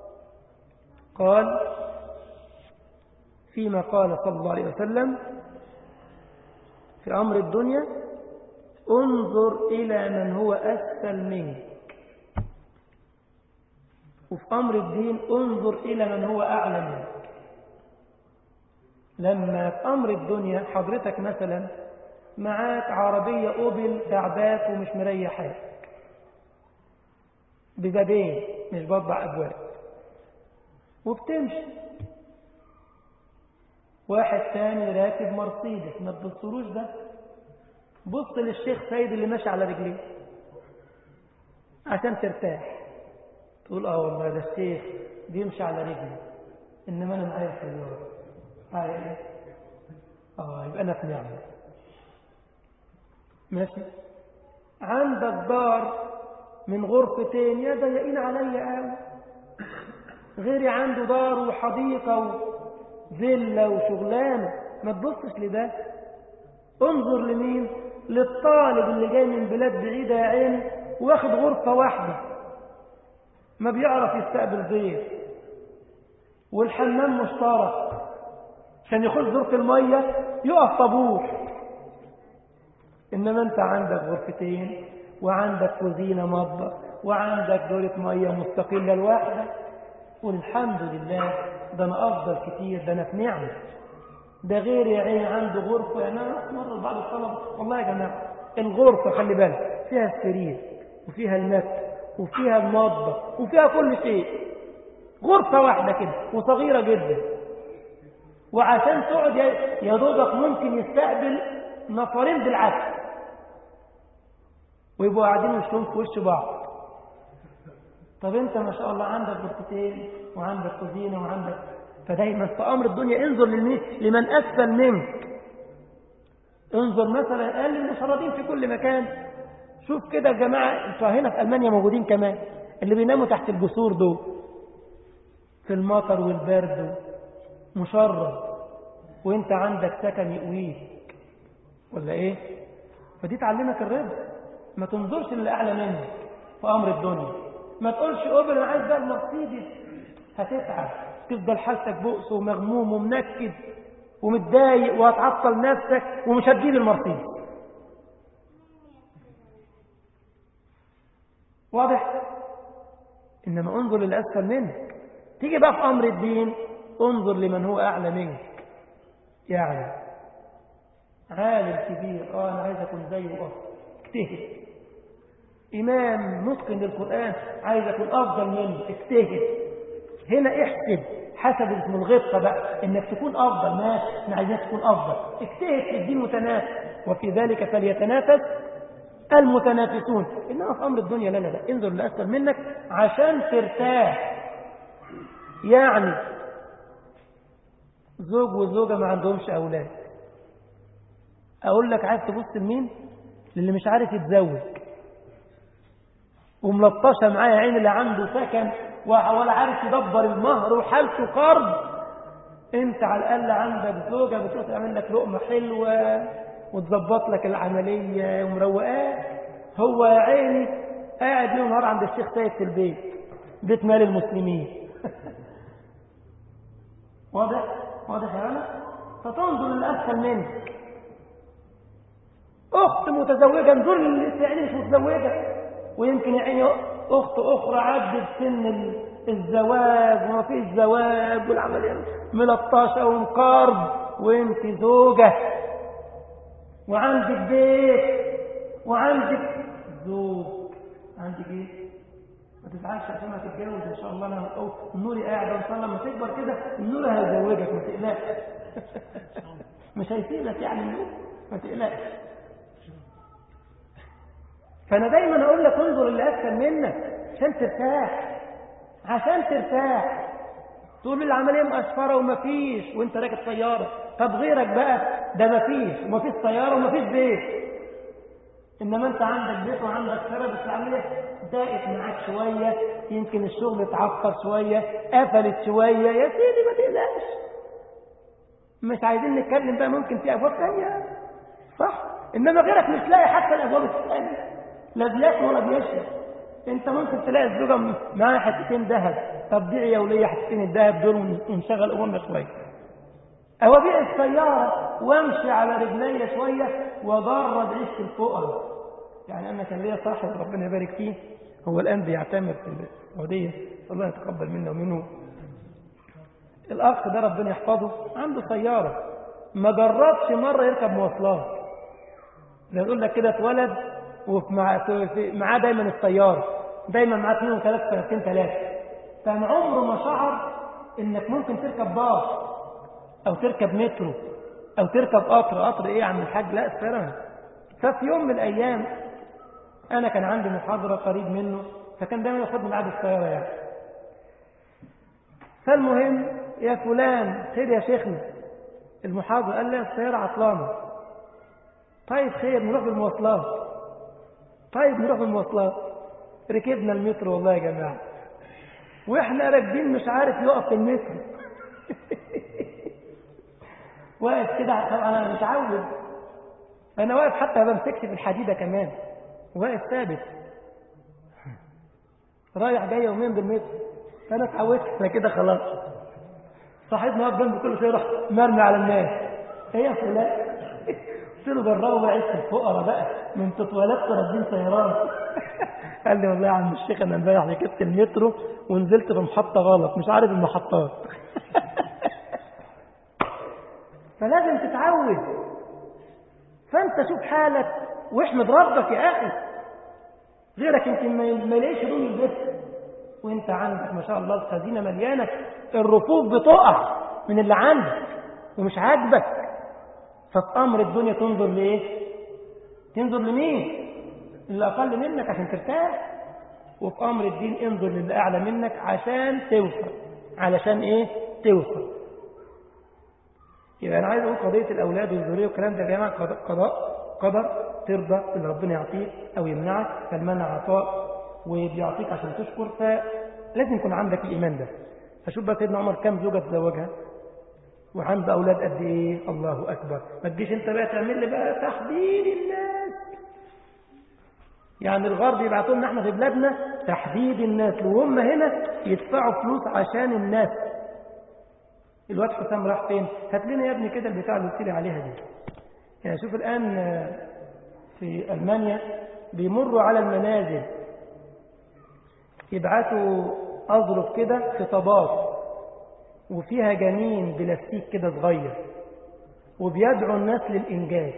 قال فيما قال صلى الله عليه وسلم في أمر الدنيا انظر إلى من هو أسفل منك وفي أمر الدين انظر إلى من هو أعلى منك لما في أمر الدنيا حضرتك مثلا معاك عربية أوبل تعباك ومش مريحاك ببابين مش بضع أبواب وبتمشي واحد تاني راكب مرسيدس ما تبصروش ده بص للشيخ سيد اللي ماشي على رجليه عشان ترتاح تقول اه والله ده الشيخ بيمشي على رجلي انما انا معايا السيارة معايا ايه اه يبقى انا في نعمة ماشي عندك دار من غرفتين يا ضيقين عليا قوي غيري عنده دار وحديقة وفيلا وشغلانة ما تبصش لده انظر لمين للطالب اللي جاي من بلاد بعيدة يا عين واخد غرفة واحدة ما بيعرف يستقبل ضيف والحمام مشترك عشان يخش دورة المية يقف طابور إنما أنت عندك غرفتين وعندك كوزينة مطبخ وعندك دورة مية مستقلة الواحدة والحمد لله ده أنا أفضل كتير ده أنا في نعمة ده غير يا عيني عنده غرفة يعني أنا مرة بعض الطلبة والله يا جماعة الغرفة خلي بالك فيها السرير وفيها المكتب وفيها المطبخ وفيها كل شيء غرفة واحدة كده وصغيرة جدا وعشان تقعد يا دوبك ممكن يستقبل نفرين بالعكس ويبقوا قاعدين وشهم في وش بعض طب انت ما شاء الله عندك غرفتين وعندك كوزينه وعندك فدايما في امر الدنيا انظر لمن لمن اسفل منك انظر مثلا قال المشردين في كل مكان شوف كده يا جماعه انتوا هنا في المانيا موجودين كمان اللي بيناموا تحت الجسور دول في المطر والبرد مشرد وانت عندك سكن يقويك ولا ايه فدي تعلمك الرضا ما تنظرش اللي اعلى منك في امر الدنيا ما تقولش اوبل انا عايز بقى المرسيدس هتتعب تفضل حالتك بؤس ومغموم ومنكد ومتضايق وهتعطل نفسك ومش هتجيب المرسيدس واضح انما انظر للاسفل منك تيجي بقى في امر الدين انظر لمن هو اعلى منك يعني عالم كبير اه انا عايز اكون زيه افضل اجتهد امام متقن للقران عايز اكون افضل منه اجتهد هنا احسب حسب اسم الغبطه بقى انك تكون افضل ماشي احنا عايزينك تكون افضل اجتهد في الدين متنافس وفي ذلك فليتنافس المتنافسون انما في امر الدنيا لا لا لا انظر لاسفل منك عشان ترتاح يعني زوج وزوجه ما عندهمش اولاد اقول لك عايز تبص لمين للي مش عارف يتزوج وملطشه معايا عين اللي عنده سكن ولا عارف يدبر المهر وحالته قرض انت على الاقل عندك زوجه بتروح تعمل لك لقمه حلوه وتظبط لك العمليه ومروقاك هو يا عيني قاعد ليل ونهار عند الشيخ سيد في البيت بيت مال المسلمين واضح واضح يا رنا فتنظر للاسفل منك اخت متزوجه انظر اللي يعني مش متزوجه ويمكن يا عيني اخت اخرى عدت سن الزواج وما فيش زواج والعمليه ملطشه ومقارب وانت زوجه وعندك بيت وعندك زوج عندك ايه ما تزعلش عشان ما تتجوز ان شاء الله انا او النوري قاعد ان شاء الله لما تكبر كده النور هيزوجك ما تقلقش مش هيسيبك يعني النور ما تقلقش فانا دايما اقول لك انظر اللي اسفل منك عشان ترتاح عشان ترتاح تقول لي العمليه مقشفره ومفيش وانت راكب طياره طب غيرك بقى ده مفيش ومفيش طياره ومفيش بيت انما انت عندك بيت وعندك سرة بس العمليه ضاقت معاك شويه يمكن الشغل اتعطل شويه قفلت شويه يا سيدي ما تقلقش مش عايزين نتكلم بقى ممكن في ابواب ثانيه صح انما غيرك مش لاقي حتى الابواب الثانيه لا بياكل ولا بيشرب انت ممكن تلاقي الزوجه معاها حتتين ذهب طب بيع يا وليه حتتين الذهب دول ونشغل امورنا شويه او ابيع السياره وامشي على رجلي شويه واجرب عيشه الفقراء يعني انا كان ليا صاحب ربنا يبارك فيه هو الان بيعتمر في السعوديه الله يتقبل منا ومنه الاخ ده ربنا يحفظه عنده سياره ما جربش مره يركب مواصلات زي يقول لك كده اتولد ومعاه دايما السياره دايما معاه اثنين وثلاث سنتين ثلاثه كان عمره ما شعر انك ممكن تركب باص او تركب مترو او تركب قطر قطر ايه يا عم الحاج لا السياره ففي يوم من الايام انا كان عندي محاضره قريب منه فكان دايما ياخدني معاه بالسياره يعني فالمهم يا فلان خير يا شيخنا المحاضره قال لي السياره عطلانه طيب خير نروح بالمواصلات طيب نروح بالمواصلات ركبنا المترو والله يا جماعه واحنا راكبين مش عارف يقف في المترو واقف كده طبعا انا متعود أنا واقف حتى ما بمسكش في الحديدة كمان واقف ثابت رايح جاي يومين بالمتر فأنا اتعودت أنا كده خلاص صاحبنا واقف جنبي كل شوية يروح مرمي على الناس ايه يا فلان قلت له جربوا بقى عيش الفقراء بقى من تطويلات راكبين سيارات قال لي والله يا عم الشيخ انا امبارح ركبت المترو ونزلت في محطه غلط مش عارف المحطات فلازم تتعود فانت شوف حالك واحمد ربك يا اخي غيرك يمكن ما يلاقيش هدوم يلبسها وانت عندك ما شاء الله الخزينه مليانه الرفوف بتقع من اللي عندك ومش عاجبك ففي امر الدنيا تنظر لايه تنظر لمين اللي اقل منك عشان ترتاح وفي امر الدين انظر للي اعلى منك عشان توصل علشان ايه توصل يبقى انا عايز اقول قضيه الاولاد والذريه والكلام ده يا جماعه قضاء قدر ترضى اللي ربنا يعطيك او يمنعك فالمنع عطاء وبيعطيك عشان تشكر فلازم يكون عندك الايمان ده فشوف بقى سيدنا عمر كم زوجه تزوجها وعنده اولاد قد ايه الله اكبر ما تجيش انت بقى تعمل لي بقى تحديد الناس يعني الغرب يبعتوا لنا احنا في بلادنا تحديد الناس وهم هنا يدفعوا فلوس عشان الناس الواد حسام راح فين هات لنا يا ابني كده البتاع اللي قلت لي عليها دي يعني شوف الان في المانيا بيمروا على المنازل يبعتوا اظرف كده خطابات وفيها جنين بلاستيك كده صغير وبيدعو الناس للإنجاز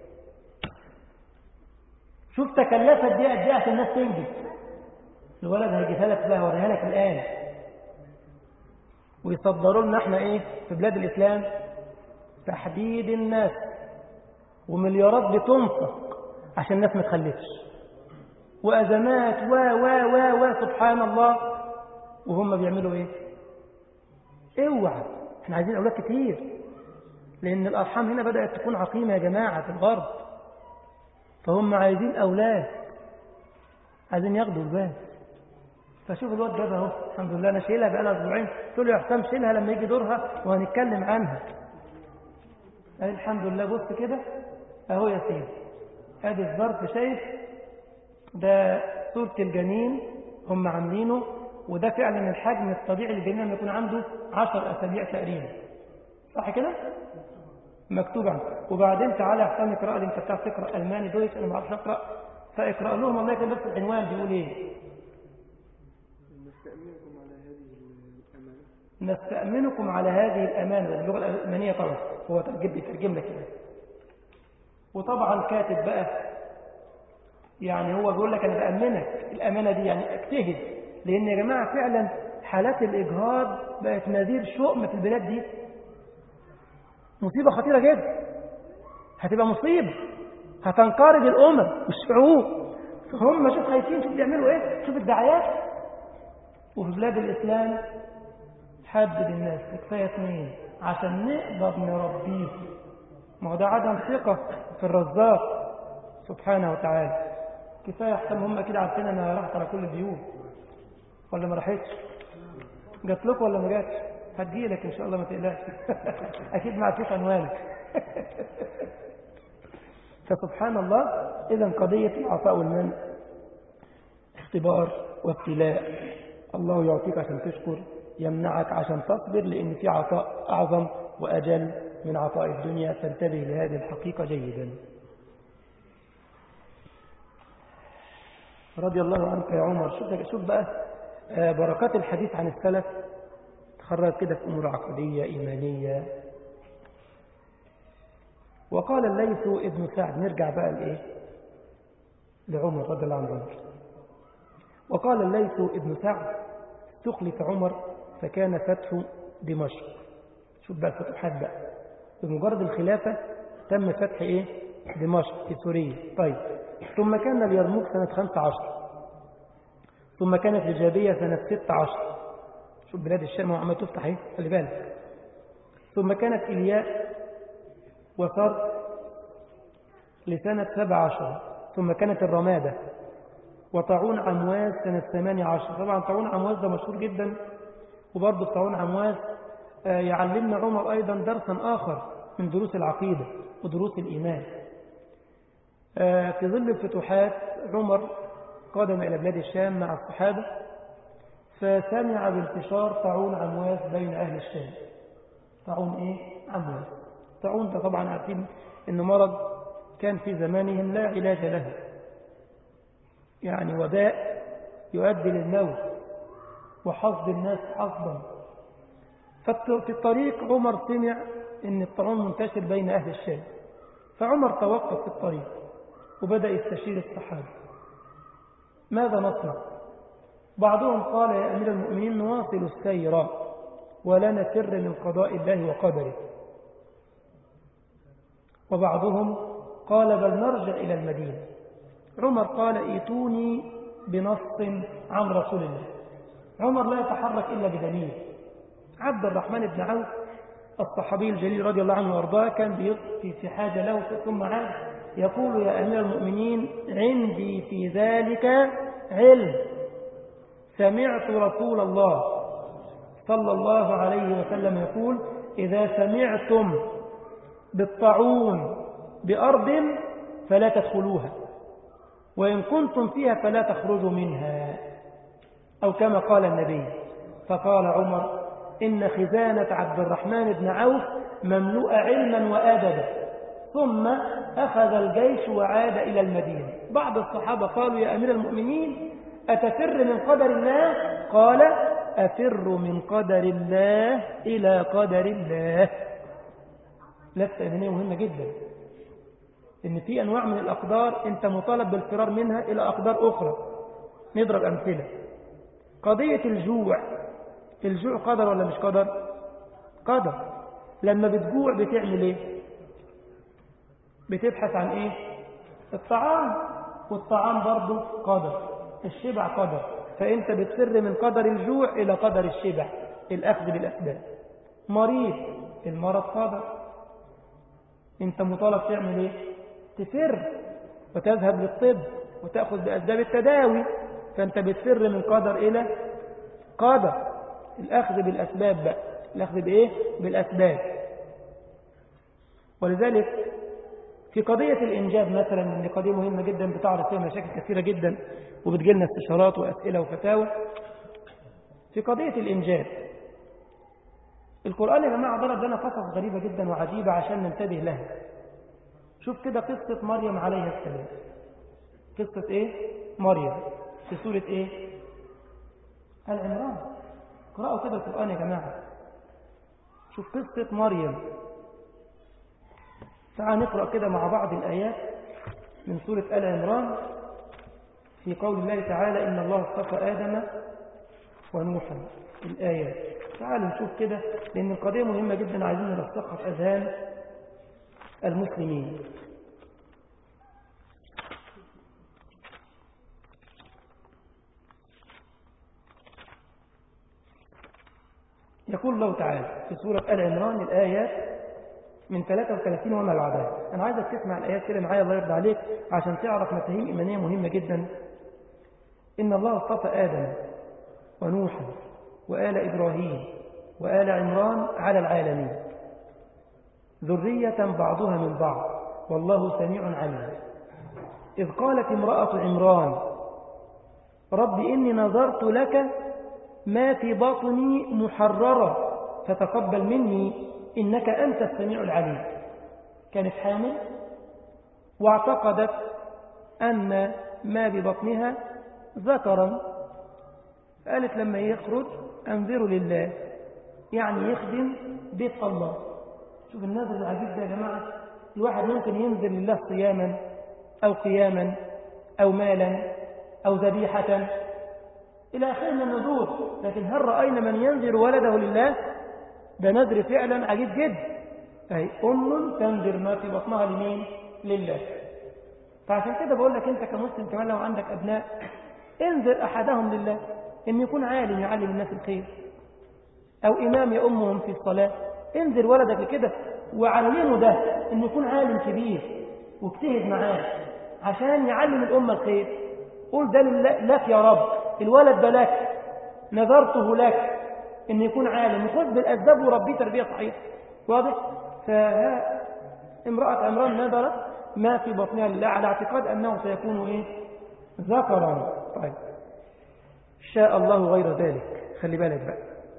شوف تكلفت دي قد ايه عشان الناس تنجز الولد هيجيبها لك بقى هوريها لك الآن ويصدروا لنا احنا ايه في بلاد الإسلام تحديد الناس ومليارات بتنفق عشان الناس ما تخلفش وأزمات و و و و سبحان الله وهم بيعملوا ايه اوعى احنا عايزين اولاد كتير لان الارحام هنا بدات تكون عقيمه يا جماعه في الغرب فهم عايزين اولاد عايزين ياخدوا البال فشوف الواد جاب اهو الحمد لله انا شايلها بقى لها اسبوعين قلت له يا حسام شيلها لما يجي دورها وهنتكلم عنها قال الحمد لله بص كده اهو يا سيدي ادي الظرف شايف ده صوره الجنين هم عاملينه وده فعلا الحجم الطبيعي للجنين لما يكون عنده 10 أسابيع تقريبا صح كده؟ مكتوب عنه وبعدين تعالى يا حسام اقرا لي انت بتعرف تقرا الماني دويتش انا ما بعرفش اقرا فاقرا لهم الله يكتب بس العنوان بيقول ايه؟ نستأمنكم على هذه الأمانة نستأمنكم على هذه الأمانة اللغة الألمانية طبعا هو ترجم بيترجم لك كده وطبعا كاتب بقى يعني هو بيقول لك أنا بأمنك الأمانة دي يعني اجتهد لأن يا جماعة فعلا حالات الإجهاض بقت نذير شؤم في البلاد دي مصيبة خطيرة جدا هتبقى مصيبة هتنقرض الأمم والشعوب فهم شوف خايفين شوف بيعملوا ايه شوف الدعايات وفي بلاد الإسلام حدد الناس كفاية اثنين عشان نقدر نربيه ما هو ده عدم ثقة في الرزاق سبحانه وتعالى كفاية احسن هم كده عارفين انها راحت على كل البيوت ولا ما راحتش جات لكم ولا ما جاتش هتجيلك ان شاء الله ما تقلقش اكيد ما عرفتش عنوانك فسبحان الله اذا قضيه العطاء والمنع اختبار وابتلاء الله يعطيك عشان تشكر يمنعك عشان تصبر لان في عطاء اعظم واجل من عطاء الدنيا فانتبه لهذه الحقيقه جيدا رضي الله عنك يا عمر شوف شوف بقى بركات الحديث عن السلف تخرج كده في أمور عقدية إيمانية وقال الليث ابن سعد نرجع بقى لإيه لعمر رضي الله عنه عمر وقال الليث ابن سعد استخلف عمر فكان فتح دمشق شوف بقى الفتوحات بقى بمجرد الخلافة تم فتح إيه دمشق في سوريا طيب ثم كان اليرموك سنة 15 ثم كانت الجابية سنة 16 شوف بلاد الشام وعمال تفتح ايه خلي بالك ثم كانت إلياء وصر لسنة 17 ثم كانت الرمادة وطاعون عمواز سنة 18 طبعا طاعون عمواز ده مشهور جدا وبرضه طاعون عمواز يعلمنا عمر أيضا درسا آخر من دروس العقيدة ودروس الإيمان آه، في ظل الفتوحات عمر قادم إلى بلاد الشام مع الصحابة فسمع بانتشار طاعون عمواس بين أهل الشام طاعون إيه؟ عمواس طاعون ده طبعا عارفين إنه مرض كان في زمانهم لا علاج له يعني وباء يؤدي للموت وحصد الناس حصدا ففي الطريق عمر سمع ان الطاعون منتشر بين اهل الشام فعمر توقف في الطريق وبدأ يستشير الصحابة ماذا نصنع بعضهم قال يا أمير المؤمنين نواصل السير ولا نفر من قضاء الله وقدره وبعضهم قال بل نرجع إلى المدينة عمر قال ايتوني بنص عن رسول الله عمر لا يتحرك إلا بدليل عبد الرحمن بن عوف الصحابي الجليل رضي الله عنه وارضاه كان في حاجة له ثم عاد يقول يا أمير المؤمنين عندي في ذلك علم سمعت رسول الله صلى الله عليه وسلم يقول إذا سمعتم بالطاعون بأرض فلا تدخلوها وإن كنتم فيها فلا تخرجوا منها أو كما قال النبي فقال عمر إن خزانة عبد الرحمن بن عوف مملوءة علما وآدبا ثم أخذ الجيش وعاد إلى المدينة بعض الصحابة قالوا يا أمير المؤمنين أتفر من قدر الله قال أفر من قدر الله إلى قدر الله لفتة إذنية مهمة جدا إن في أنواع من الأقدار أنت مطالب بالفرار منها إلى أقدار أخرى نضرب أمثلة قضية الجوع الجوع قدر ولا مش قدر قدر لما بتجوع بتعمل ايه بتبحث عن ايه الطعام والطعام برضه قدر الشبع قدر فانت بتفر من قدر الجوع الى قدر الشبع الاخذ بالاسباب مريض المرض قدر انت مطالب تعمل ايه تفر وتذهب للطب وتأخذ بأسباب التداوي فأنت بتفر من قدر إلى قدر الأخذ بالأسباب بقى الأخذ بإيه؟ بالأسباب ولذلك في قضية الإنجاب مثلا اللي قضية مهمة جدا بتعرض فيها مشاكل كثيرة جدا وبتجيلنا استشارات وأسئلة وفتاوى في قضية الإنجاب القرآن يا جماعة ضرب لنا قصص غريبة جدا وعجيبة عشان ننتبه لها شوف كده قصة مريم عليها السلام قصة ايه مريم في سورة ايه العمران اقرأوا كده القرآن يا جماعة شوف قصة مريم تعال نقرأ كده مع بعض الآيات من سورة آل عمران في قول الله تعالى إن الله اصطفى آدم ونوحا الآيات تعالوا نشوف كده لأن القضية مهمة جدا عايزين نرسخها في أذهان المسلمين يقول الله تعالى في سورة آل عمران الآيات من 33 وما بعدها أنا عايزك تسمع الآيات كده معايا الله يرضى عليك عشان تعرف مفاهيم إيمانية مهمة جدا إن الله اصطفى آدم ونوحا وآل إبراهيم وآل عمران على العالمين ذرية بعضها من بعض والله سميع عليم إذ قالت امرأة عمران رب إني نظرت لك ما في بطني محررة فتقبل مني إنك أنت السميع العليم كانت حامل واعتقدت أن ما ببطنها ذكرا قالت لما يخرج أنذر لله يعني يخدم بيت الله شوف النذر العجيب ده يا جماعة الواحد ممكن ينذر لله صياما أو قياما أو مالا أو ذبيحة إلى آخره من النذور لكن هل رأينا من ينذر ولده لله ده نذر فعلا عجيب جدا أي أم تنذر ما في بطنها لمين لله فعشان كده بقول لك أنت كمسلم كمان لو عندك أبناء انذر أحدهم لله إن يكون عالم يعلم الناس الخير أو إمام يأمهم في الصلاة انذر ولدك لكده وعلمه ده إن يكون عالم كبير واجتهد معاه عشان يعلم الأمة الخير قول ده لك يا رب الولد ده لك نذرته لك إن يكون عالم يخذ بالأسباب وربيه تربية صحيحة واضح؟ فامرأة عمران نذرت ما في بطنها لله على اعتقاد أنه سيكون إيه ذكرا طيب شاء الله غير ذلك خلي بالك بقى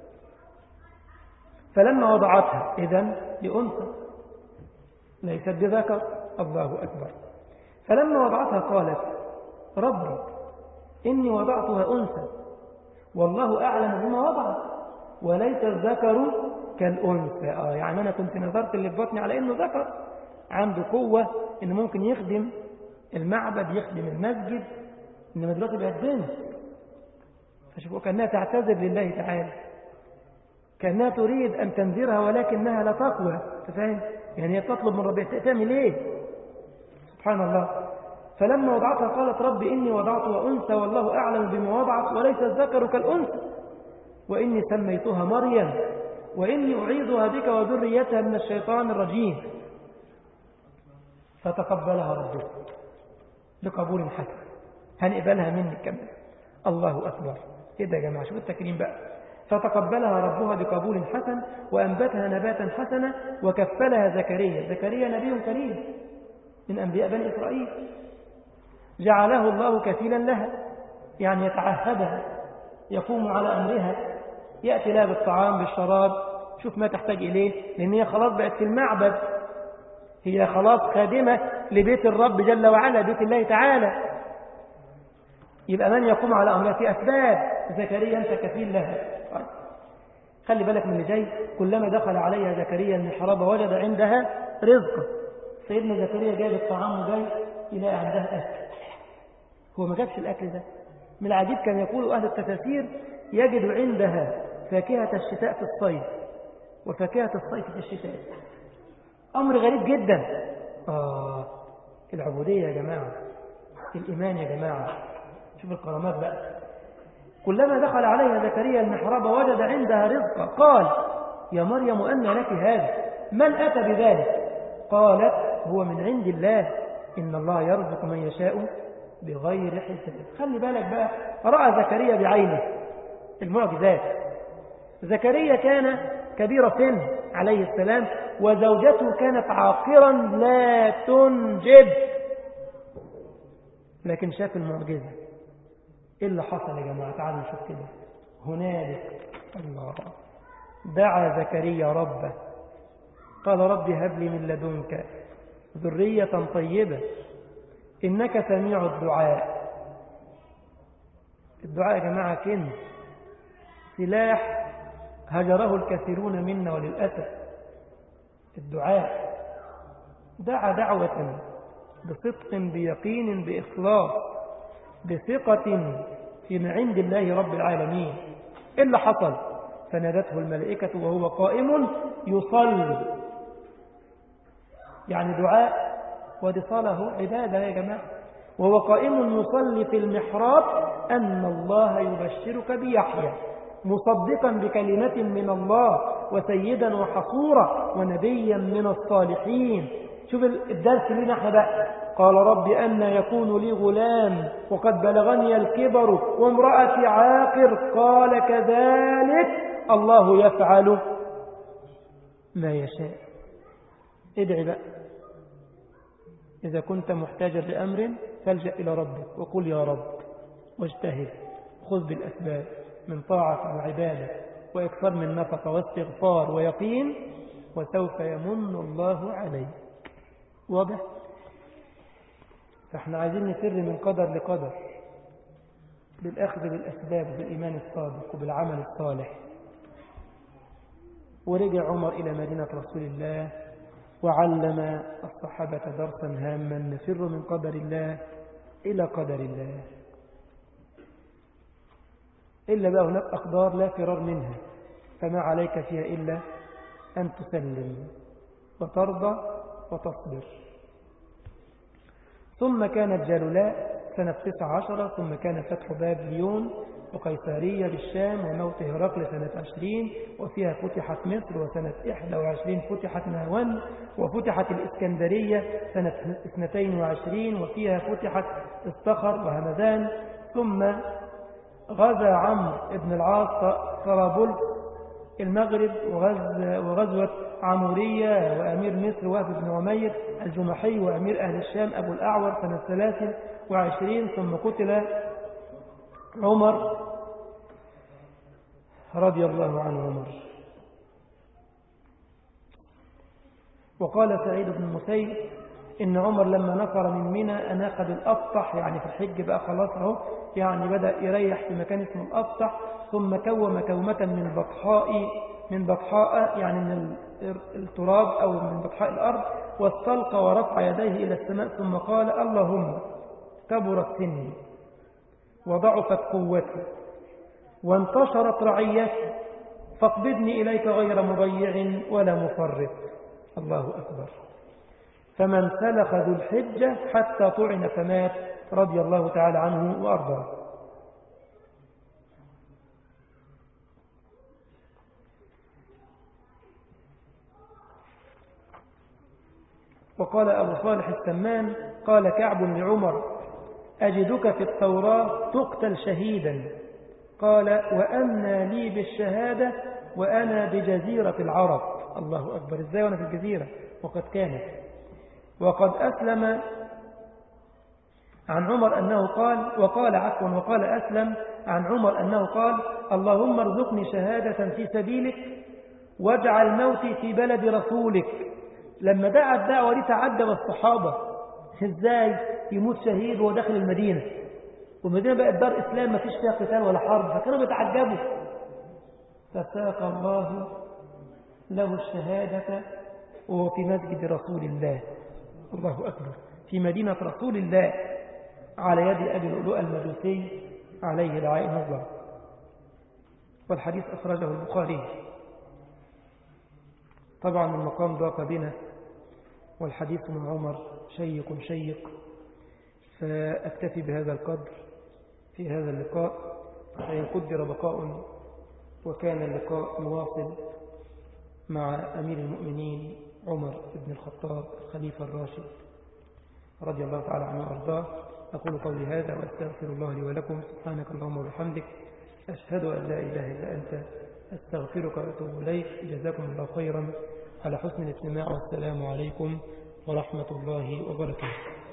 فلما وضعتها إذن لأنثى ليست بذكر الله أكبر فلما وضعتها قالت ربي إني وضعتها أنثى والله أعلم بما وضعت وليس الذكر كالأنثى آه يعني أنا كنت نظرت اللي في بطني على إنه ذكر عنده قوة إنه ممكن يخدم المعبد يخدم المسجد إنما دلوقتي بقت بنت فشوفوا كأنها تعتذر لله تعالى كأنها تريد أن تنذرها ولكنها لا تقوى تفهم يعني هي تطلب من ربها تعمل إيه سبحان الله فلما وضعتها قالت رب إني وضعتها أنثى والله أعلم بما وضعت وليس الذكر كالأنثى وإني سميتها مريم وإني أعيذها بك وذريتها من الشيطان الرجيم فتقبلها ربها بقبول حسن هنقبلها منك كمان الله أكبر إيه ده يا جماعة شوف التكريم بقى فتقبلها ربها بقبول حسن وأنبتها نباتا حسنا وكفلها زكريا زكريا نبي كريم من أنبياء بني إسرائيل جعله الله كفيلا لها يعني يتعهدها يقوم على أمرها يأتي لها بالطعام بالشراب شوف ما تحتاج إليه لأن هي خلاص بقت في المعبد هي خلاص خادمة لبيت الرب جل وعلا بيت الله تعالى يبقى من يقوم على أمرها في أسباب زكريا أنت كفيل لها طيب. خلي بالك من اللي جاي كلما دخل عليها زكريا المحراب وجد عندها رزقا سيدنا زكريا جايب الطعام وجاي يلاقي عندها أكل هو ما جابش الأكل ده من العجيب كان يقول أهل التفاسير يجد عندها فاكهة الشتاء في الصيف وفاكهة الصيف في الشتاء أمر غريب جدا آه العبودية يا جماعة الإيمان يا جماعة شوف الكرامات بقى كلما دخل عليها زكريا المحراب وجد عندها رزقا قال يا مريم أن لك هذا من أتى بذلك قالت هو من عند الله إن الله يرزق من يشاء بغير حساب خلي بالك بقى رأى زكريا بعينه المعجزات زكريا كان كبير سن عليه السلام وزوجته كانت عاقرا لا تنجب لكن شاف المعجزة ايه اللي حصل يا جماعة تعالوا نشوف كده هنالك الله دعا زكريا ربه قال رب هب لي من لدنك ذرية طيبة إنك سميع الدعاء الدعاء يا جماعة كنز سلاح هجره الكثيرون منا وللأسف الدعاء دعا دعوة بصدق بيقين بإخلاص بثقة في عند الله رب العالمين إيه اللي حصل فنادته الملائكة وهو قائم يصلي يعني دعاء ودي صلاة عبادة يا جماعة وهو قائم يصلي في المحراب أن الله يبشرك بيحيى مصدقا بكلمة من الله وسيدا وحصورا ونبيا من الصالحين شوف الدرس لنا احنا بقى قال رب أن يكون لي غلام وقد بلغني الكبر وامرأتي عاقر قال كذلك الله يفعل ما يشاء ادعي بقى إذا كنت محتاجا لأمر فالجأ إلى ربك وقل يا رب واجتهد خذ بالأسباب من طاعة وعبادة وإكثر من نفقة واستغفار ويقين وسوف يمن الله عليك واضح فاحنا عايزين نفر من قدر لقدر بالأخذ بالأسباب وبالإيمان الصادق وبالعمل الصالح ورجع عمر إلى مدينة رسول الله وعلم الصحابة درسا هاما نفر من قدر الله إلى قدر الله إلا بقى هناك أقدار لا فرار منها فما عليك فيها إلا أن تسلم وترضى وتصبر ثم كانت جالولاء سنة 19 ثم كان فتح بابليون وقيصرية بالشام وموت هرقل سنة 20 وفيها فتحت مصر وسنة 21 فتحت نهوان وفتحت الإسكندرية سنة 22 وفيها فتحت الصخر وهمدان ثم غزا عمرو بن العاص طرابلس المغرب وغز وغزوة عمورية وأمير مصر وهب بن عمير الجمحي وأمير أهل الشام أبو الأعور سنة 23 ثم قتل عمر رضي الله عنه عمر وقال سعيد بن المسيب إن عمر لما نفر من منى أناق بالأبطح يعني في الحج بقى خلاص اهو يعني بدأ يريح في مكان اسمه الأبطح ثم كوم كومة من بطحاء من بطحاء يعني من التراب أو من بطحاء الأرض واستلقى ورفع يديه إلى السماء ثم قال اللهم كبرت سني وضعفت قوتي وانتشرت رعيتي فاقبضني إليك غير مضيع ولا مفرط الله أكبر فمن سلخ ذو الحجة حتى طعن فمات رضي الله تعالى عنه وأرضاه وقال أبو صالح السمان قال كعب لعمر أجدك في التوراة تقتل شهيدا قال وأنا لي بالشهادة وأنا بجزيرة العرب الله أكبر إزاي وأنا في الجزيرة وقد كانت وقد أسلم عن عمر أنه قال وقال عفوا وقال أسلم عن عمر أنه قال اللهم ارزقني شهادة في سبيلك واجعل موتي في بلد رسولك لما دعا الدعوة دي تعجب الصحابة ازاي يموت شهيد وهو داخل المدينة والمدينة بقت دار إسلام ما فيش فيها قتال ولا حرب فكانوا بيتعجبوا فساق الله له الشهادة وهو في مسجد رسول الله الله أكبر في مدينة رسول الله على يد أبي لؤلؤ المجوسي عليه العائن الله والحديث أخرجه البخاري طبعا المقام ضاق بنا والحديث مع عمر شيق شيق فأكتفي بهذا القدر في هذا اللقاء فإن قدر بقاء وكان اللقاء مواصل مع أمير المؤمنين عمر بن الخطاب الخليفة الراشد رضي الله تعالى عنه وأرضاه أقول قولي هذا وأستغفر الله لي ولكم سبحانك اللهم وبحمدك أشهد أن لا إله إلا أنت أستغفرك وأتوب إليك جزاكم الله خيرا على حسن الاستماع والسلام عليكم ورحمة الله وبركاته